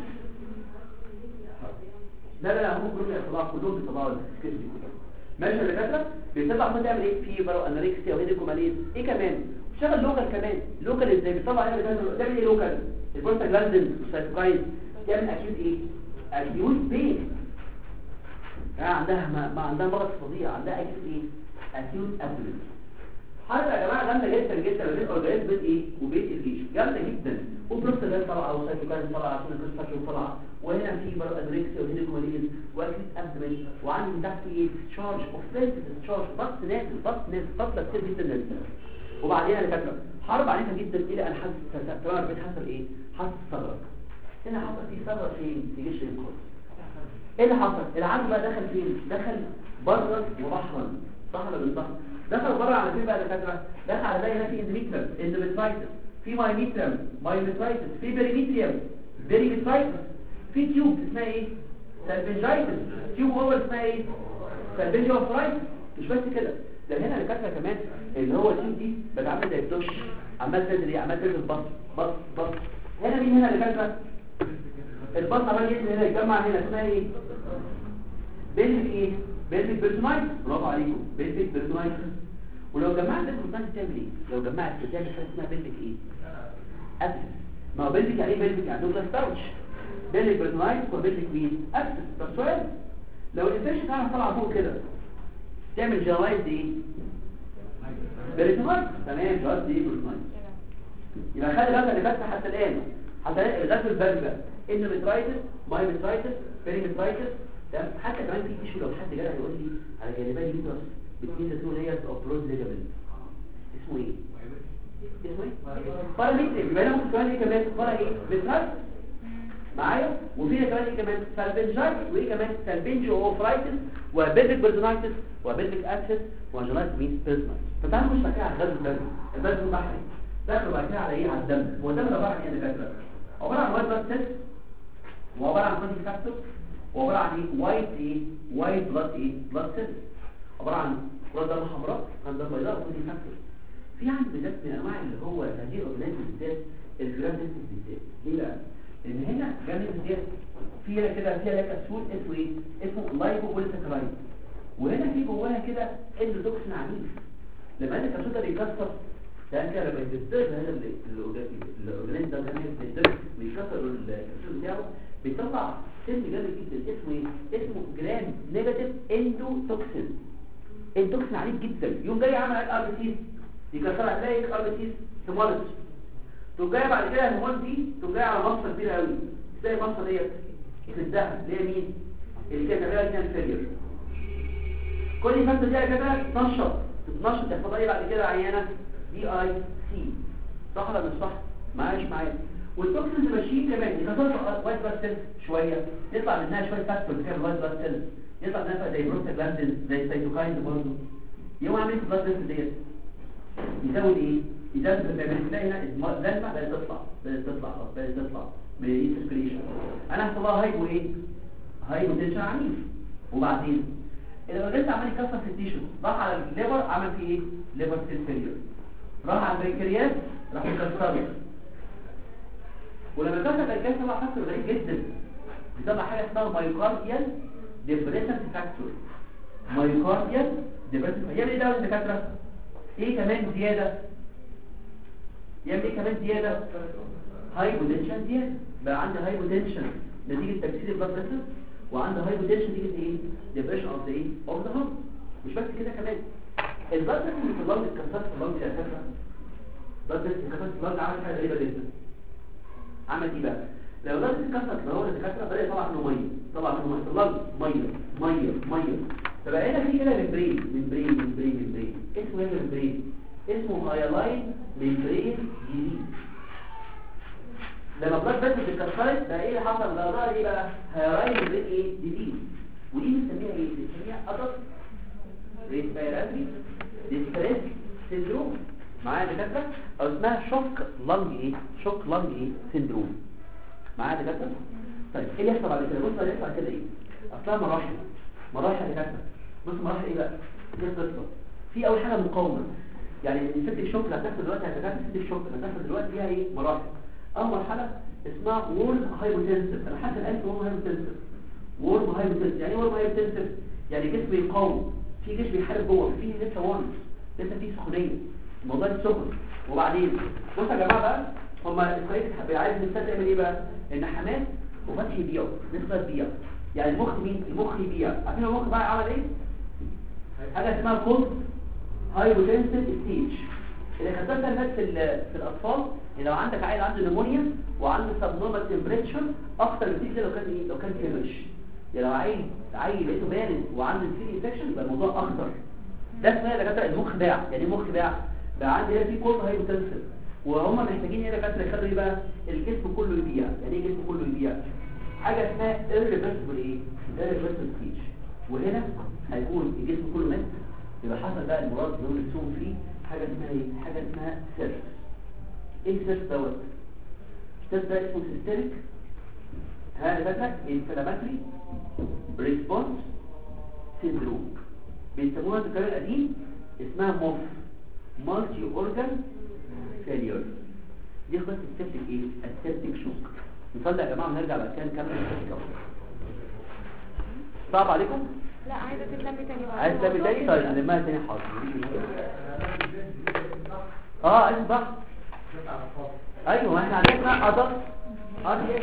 لا لا لا هم كلهم بيطلعوا كلهم بيطلعوا السكيل دي كلها ماشي يا دكاتره بيطلع عمال تعمل ايه فيبر وانوركسيا وهيديكوماليز ايه كمان شغل لوكال كمان لوكال ازاي بيطلع هنا بتعمل تعمل ايه لوكال البروستاجلاندين والسايتوكاين تعمل اكيوت ايه اكيوت بين يعني عندها ما, ما عندها مرض فظيع عندها اكيوت ايه اكيوت ابدومين حاجه يا جماعه جامده جدا جدا ما بين اورجانيزم بيت ايه وبيت الجيش جامده جدا وبروستاجلاند طالعه وسايتوكاين طالعه عشان الكريستال طالعه وهنا في برضه انوركسيا وهيديكوماليز واكيوت ابدومين وعندي من تحت ايه تشارج اوفنسيف تشارج ضغط نازل ضغط نازل ضغط كتير جدا نازل وبعدين انا فاكره حرب عنيفه جدا الى ان حدث تمام البيت حصل ايه حصل ثغره هنا حصل في ثغره فين في جيش الانقاذ ايه اللي حصل العدو بقى دخل فين دخل بره وبحرا صح ولا مش صح دخل بره على فين بقى دكاتره دخل على زي هنا في اندوميتريم اندوميترايتس في مايميتريم مايميترايتس في بيريميتريم بيريميترايتس في تيوب اسمها ايه سالفنجايتس تيوب اوفر اسمها ايه سالفنجايتس مش بس كده ده هنا دكاتره كمان اللي هو التيوب دي بتعمل زي الدش عمال تنزل ايه عمال تنزل بص بص بص هنا مين هنا دكاتره البطن عمال ينزل هنا يتجمع هنا اسمها ايه بيلفيك ايه بيلفيك بيرسونايت برافو عليكم بيلفيك بيرسونايت ولو جمعت البيرسونايت تعمل ايه لو جمعت بتعمل حاجه اسمها بيلفيك ايه ابسس ما هو بيلفيك يعني ايه بيلفيك يعني دوجلاس باوتش بيلفيك بيرسونايت وبيلفيك مين ابسس طب سؤال لو الانفكشن بتاعها طالعه فوق كده تعمل جرايد ايه بيرسونايت تمام جرايد ايه بيرسونايت يبقى خلي بالك اللي فاتت حتى الان حتى الغاز البرد بقى اندوميترايتس مايوميترايتس بيريميترايتس تمام حتى كمان في تيشو لو حد جاي يقول لي على جانبي اليوترس بتنين تو لايرز اوف بروز ليجامنت اسمه ايه اسمه ايه باراميتريك يبقى انا ممكن كمان ايه كمان بارا ايه ميترايتس معايا وفيها كمان ايه كمان سالفنجايتس وايه كمان سالفنجيو اوفرايتس وبيلفيك بيرزونايتس وبيلفيك ابسس وجنات مين بيرزونايتس فتعالوا نخش كده على الغاز البرد الغاز البحري دخلوا بعد كده على ايه على الدم هو الدم عباره عن ايه يا دكاتره عباره عن وايت بلاد سيلز وعباره عن كونتي فاكتور وعباره عن ايه وايت ايه وايت بلاد ايه بلاد سيلز عباره عن كرات دم حمراء عن دم بيضاء وكونتي فاكتور في عندي بالذات من انواع اللي هو هذه الاورجانيزم بالذات الجرام بالذات ليه بقى لان هنا جرام بالذات في هنا كده فيها لك كبسول اسمه ايه اسمه لايبوبوليساكرايد وهنا في جواها كده اندوتوكسين عنيف لما ان الكبسول ده بيكسر ده كده لما يتضرب هذا الاورجانيزم ده لما يتضرب بيكسر الكبسول بتاعه بيطلع سم جامد جدا اسمه ايه اسمه جرام نيجاتيف اندوتوكسين اندوتوكسين عنيف جدا يوم جاي عمل ار بي سي يكسر هتلاقي ار بي سي هيمولوجي تقوم جاي بعد كده الهرمون دي تقوم جاي على مصر كبيره قوي تلاقي المصر ديت في الدهب اللي هي مين اللي كانت تعملها كان فيلير كل فتره دي كده تنشط تتنشط تحصل ايه بعد كده عيانه دي اي سي صح ولا مش صح معايا مش معايا والتوكسينز ماشيين كمان يكسروا وايت بلاد سيلز شويه يطلع منها شويه فاكتورز كده وايت بلاد سيلز يطلع منها زي بروستاجلاندين زي سيتوكاين برضه يوم عامل البلاد سيلز ديت يزود ايه يزود لما تلاقي هنا لازمه بدات تطلع بدات تطلع بدات تطلع من سيركيليشن انا هحصل لها هايبو ايه هايبو تنشن عنيف وبعدين الاورجانيزم عمال يكسر في التيشو راح على الليفر عمل فيه ايه ليفر سيل فيلير راح على البنكرياس راح يكسره ولما كسر البنكرياس طلع فاكتور غريب جدا بيطلع حاجه اسمها مايوكارديال ديبريسنت فاكتور مايوكارديال ديبريسنت يعمل ايه ده الدكاتره ايه كمان زياده يعمل ايه كمان زياده هايبوتنشن زياده بقى عندي هايبوتنشن نتيجه تكسير البلاد فيسل وعنده هايبوتنشن نتيجه ايه ديبريشن اوف ذا ايه اوف ذا هارت مش بس كده كمان البلد اللي في اللنج اتكسرت في اللنج يا فكره البلد اللي اتكسرت في اللنج عمل حاجه غريبه جدا عمل ايه بقى لو البلد اتكسرت لو هو الدكاتره بدا يطلع منه ميه طلع منه ميه في اللنج ميه ميه ميه فبقى هنا في كده ممبرين ممبرين ممبرين ممبرين اسمه ايه ممبرين اسمه هايلاين ممبرين جديد لما البلد بس اتكسرت بقى ايه اللي حصل بقى ظهر ايه بقى هايلاين ممبرين ايه جديد ودي بنسميها ايه بنسميها ادلت ريسبيراتري ديستريس سيندروم معايا دكاتره او اسمها شوك لانج ايه شوك لانج ايه سيندروم معايا دكاتره طيب ايه اللي يحصل بعد كده بص هيحصل كده ايه اصلها مراحل مراحل يا دكاتره بص مراحل ايه بقى دي القصه في اول حاجه مقاومه يعني السيبتك شوك اللي هتحصل دلوقتي هتحصل السيبتك شوك اللي هتحصل دلوقتي فيها ايه مراحل اول مرحله اسمها وول هايبوتنسيف انا حاسس الان وول هايبوتنسيف وول هايبوتنسيف يعني ايه وول هايبوتنسيف يعني جسم يقاوم في جسم بيحارب جوه في لسه وانس لسه في سخونيه الموضوع سخن وبعدين بصوا يا جماعه بقى هما الكويس عايز الانسان تعمل ايه بقى ان حماس وفتح يبيع نسبه تبيع يعني المخ مين المخ يبيع عارفين المخ بقى عمل ايه حاجه اسمها كولد هايبوتنسيف ستيج اللي كانت بتحصل بس في ال- في الاطفال يعني لو عندك عيل عنده نمونيا وعنده سبنورمال تمبريتشر اكتر بكتير لو كان ايه لو كان فيرش يعني لو عيل عيل لقيته بارد وعنده سيري انفكشن يبقى الموضوع اخطر ده اسمها يا دكاتره المخ باع يعني ايه مخ باع بقى عندي هنا في كولد هايبوتنسيف وهم محتاجين يا دكاتره يخلوا ايه بقى الجسم كله يبيع يعني ايه الجسم كله يبيع حاجه اسمها irreversible ايه irreversible speech وهنا هيكون الجسم كله مات يبقى حصل بقى المراد اللي هو السوم فيه حاجه اسمها ايه حاجه اسمها سيرف ايه السيرف دوت السيرف ده اسمه سيستميك ها فاكره انفلاماتري ريسبونس سيندروم بيسموها في الكلام القديم اسمها موف مالتي اورجان فيلير دي خلاص السبتك ايه السبتك شوك نصلي يا جماعه ونرجع بعد كده نكمل السبتك أول. صعب عليكم لا عايزة تتلم تاني بقى عايز تلعب تاني طيب نلمها تاني حاضر اه عايز بقى ايوه ما احنا عندنا ادلت ادلت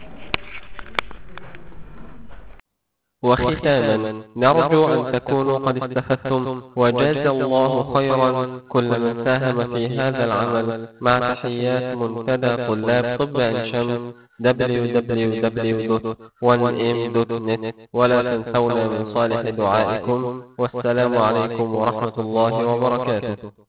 وختاما نرجو أن تكونوا قد استفدتم وجزى الله خيرا كل من ساهم في هذا العمل مع تحيات منتدى طلاب طب عين شمس www.1m.net ولا تنسونا من صالح دعائكم والسلام عليكم ورحمة الله وبركاته